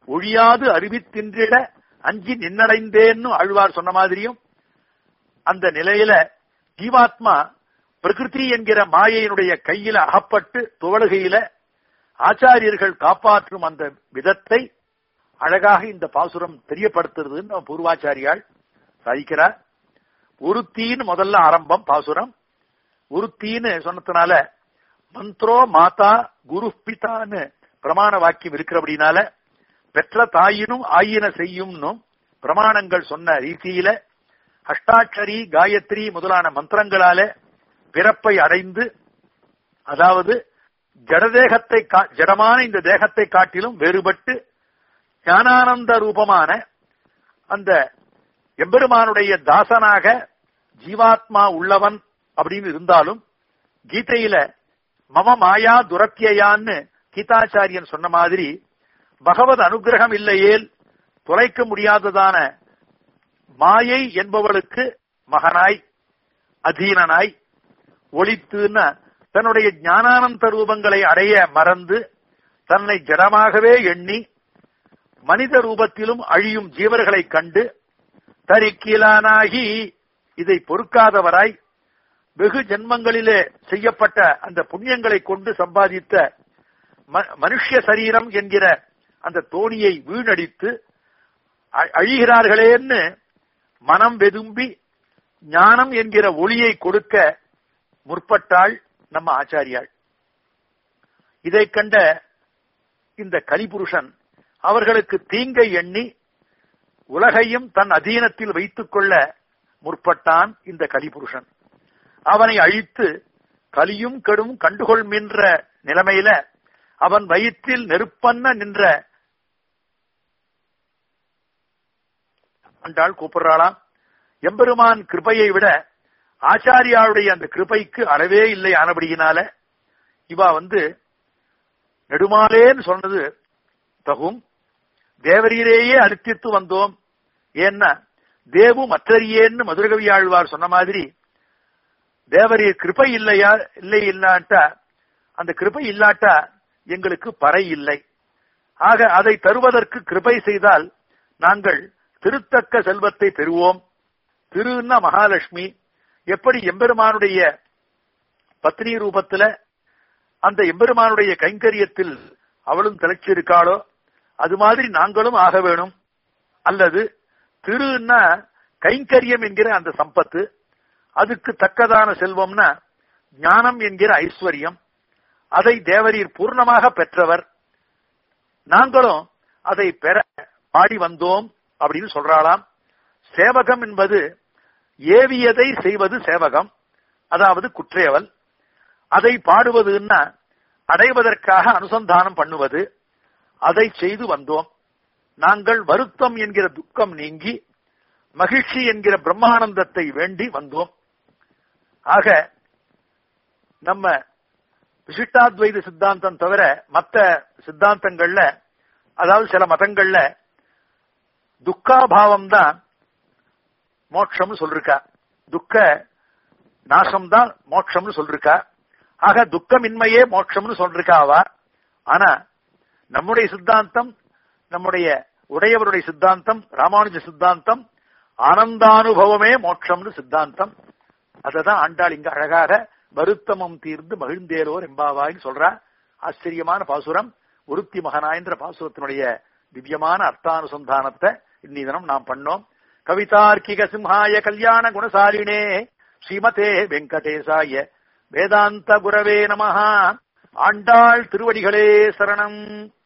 ஒழியாது அறிவித்தின்றிட அஞ்சி நின்னடைந்தேன்னு ஆழ்வார் சொன்ன மாதிரியும் அந்த நிலையில ஜீவாத்மா பிரகிருதி என்கிற மாயையினுடைய கையில அகப்பட்டு துவழுகையில ஆச்சாரியர்கள் காப்பாற்றும் அந்த விதத்தை அழகாக இந்த பாசுரம் தெரியப்படுத்துறதுன்னு நம்ம பூர்வாச்சாரியால் சாதிக்கிறார் ஒருத்தீன்னு முதல்ல ஆரம்பம் பாசுரம் ஒருத்தீன்னு சொன்னதுனால மந்த்ரோ மாதா குரு பிதான்னு பிரமாண வாக்கியம் இருக்கிறபடினால பெற்ற தாயினும் ஆயின செய்யும்னும் பிரமாணங்கள் சொன்ன ரீதியில அஷ்டாட்சரி காயத்ரி முதலான மந்திரங்களால பிறப்பை அடைந்து அதாவது ஜடதேகத்தை கா- ஜடமான இந்த தேகத்தை காட்டிலும் வேறுபட்டு ஞானானந்த ரூபமான அந்த எம்பெருமானுடைய தாசனாக ஜீவாத்மா உள்ளவன் அப்படின்னு இருந்தாலும் கீதையில மம மாயா துரத்தியான்னு கீதாச்சாரியன் சொன்ன மாதிரி பகவத் அனுகிரகம் இல்லையேல் தொலைக்க முடியாததான மாயை என்பவளுக்கு மகனாய் அதீனனாய் ஒளித்துன்னா தன்னுடைய ஞானானந்த ரூபங்களை அடைய மறந்து தன்னை ஜடமாகவே எண்ணி மனித ரூபத்திலும் அழியும் ஜீவர்களை கண்டு தரிக்கீலானாகி இதை பொறுக்காதவராய் வெகு ஜென்மங்களிலே செய்யப்பட்ட அந்த புண்ணியங்களை கொண்டு சம்பாதித்த ம- மனுஷ்ய சரீரம் என்கிற அந்த தோணியை வீணடித்து அ- அழிகிறார்களேன்னு மனம் வெதும்பி ஞானம் என்கிற ஒளியை கொடுக்க முற்பட்டாள் நம்ம ஆச்சாரியாள் இதை கண்ட இந்த கலிபுருஷன் அவர்களுக்கு தீங்கை எண்ணி உலகையும் தன் அதீனத்தில் வைத்துக் கொள்ள முற்பட்டான் இந்த கலிபுருஷன் அவனை அழித்து கலியும் கெடும் கண்டுகொள்மின்ற நிலைமையில அவன் வயிற்றில் நெருப்பன்ன நின்ற அண்டாள் கூப்பிடுறாளாம் எம்பெருமான் கிருபையை விட ஆச்சாரியாளுடைய அந்த கிருபைக்கு அளவே இல்லை ஆனபடியினால இவா வந்து நெடுமாலேன்னு சொன்னது தகும் தேவரீரேயே அனுப்பித்து வந்தோம் ஏன்னா தேவு மற்றறியேன்னு மதுரகவி ஆழ்வார் சொன்ன மாதிரி தேவரீர் கிருபை இல்லையா இல்லை இல்லாட்டா அந்த கிருபை இல்லாட்டா எங்களுக்கு பறை இல்லை ஆக அதை தருவதற்கு கிருபை செய்தால் நாங்கள் திருத்தக்க செல்வத்தை பெறுவோம் திருன்னா மகாலட்சுமி எப்படி எம்பெருமானுடைய பத்னி ரூபத்துல அந்த எம்பெருமானுடைய கைங்கரியத்தில் அவளும் திளைச்சிருக்காளோ அது மாதிரி நாங்களும் ஆக வேணும் அல்லது திருன்னா கைங்கரியம் என்கிற அந்த சம்பத்து அதுக்கு தக்கதான செல்வம்னா ஞானம் என்கிற ஐஸ்வர்யம் அதை தேவரீர் பூர்ணமாக பெற்றவர் நாங்களும் அதை பெற பாடி வந்தோம் அப்படின்னு சொல்றாளாம் சேவகம் என்பது ஏவியதை செய்வது சேவகம் அதாவது குற்றேவல் அதை பாடுவதுன்னா அடைவதற்காக அனுசந்தானம் பண்ணுவது அதை செய்து வந்தோம் நாங்கள் வருத்தம் என்கிற துக்கம் நீங்கி மகிழ்ச்சி என்கிற பிரம்மானந்தத்தை வேண்டி வந்தோம் ஆக நம்ம விசிஷ்டாத்வைத சித்தாந்தம் தவிர மத்த சித்தாந்தங்கள்ல அதாவது சில மதங்கள்ல துக்காபாவம் தான் மோட்சம்னு சொல்லிருக்கா துக்க நாசம் தான் மோட்சம்னு சொல்லிருக்கா ஆக துக்கமின்மையே மோட்சம்னு சொல்லிருக்கா அவ ஆனா நம்முடைய சித்தாந்தம் நம்முடைய உடையவருடைய சித்தாந்தம் ராமானுஜ சித்தாந்தம் ஆனந்தானுபவமே மோட்சம்னு சித்தாந்தம் அததான் ஆண்டாள் இங்க அழகாக வருத்தமும் தீர்ந்து மகிழ்ந்தேரோர் எம்பாவாய்னு சொல்றா ஆச்சரியமான பாசுரம் உருத்தி மகனாயின்ற பாசுரத்தினுடைய திவ்யமான அர்த்தானுசந்தானத்தை இன்னி தினம் நாம் பண்ணோம் கவிதார்க்கிக சிம்ஹாய கல்யாண குணசாலினே ஸ்ரீமதே வெங்கடேசாய வேதாந்த குரவே நமஹா ஆண்டாள் திருவடிகளே சரணம்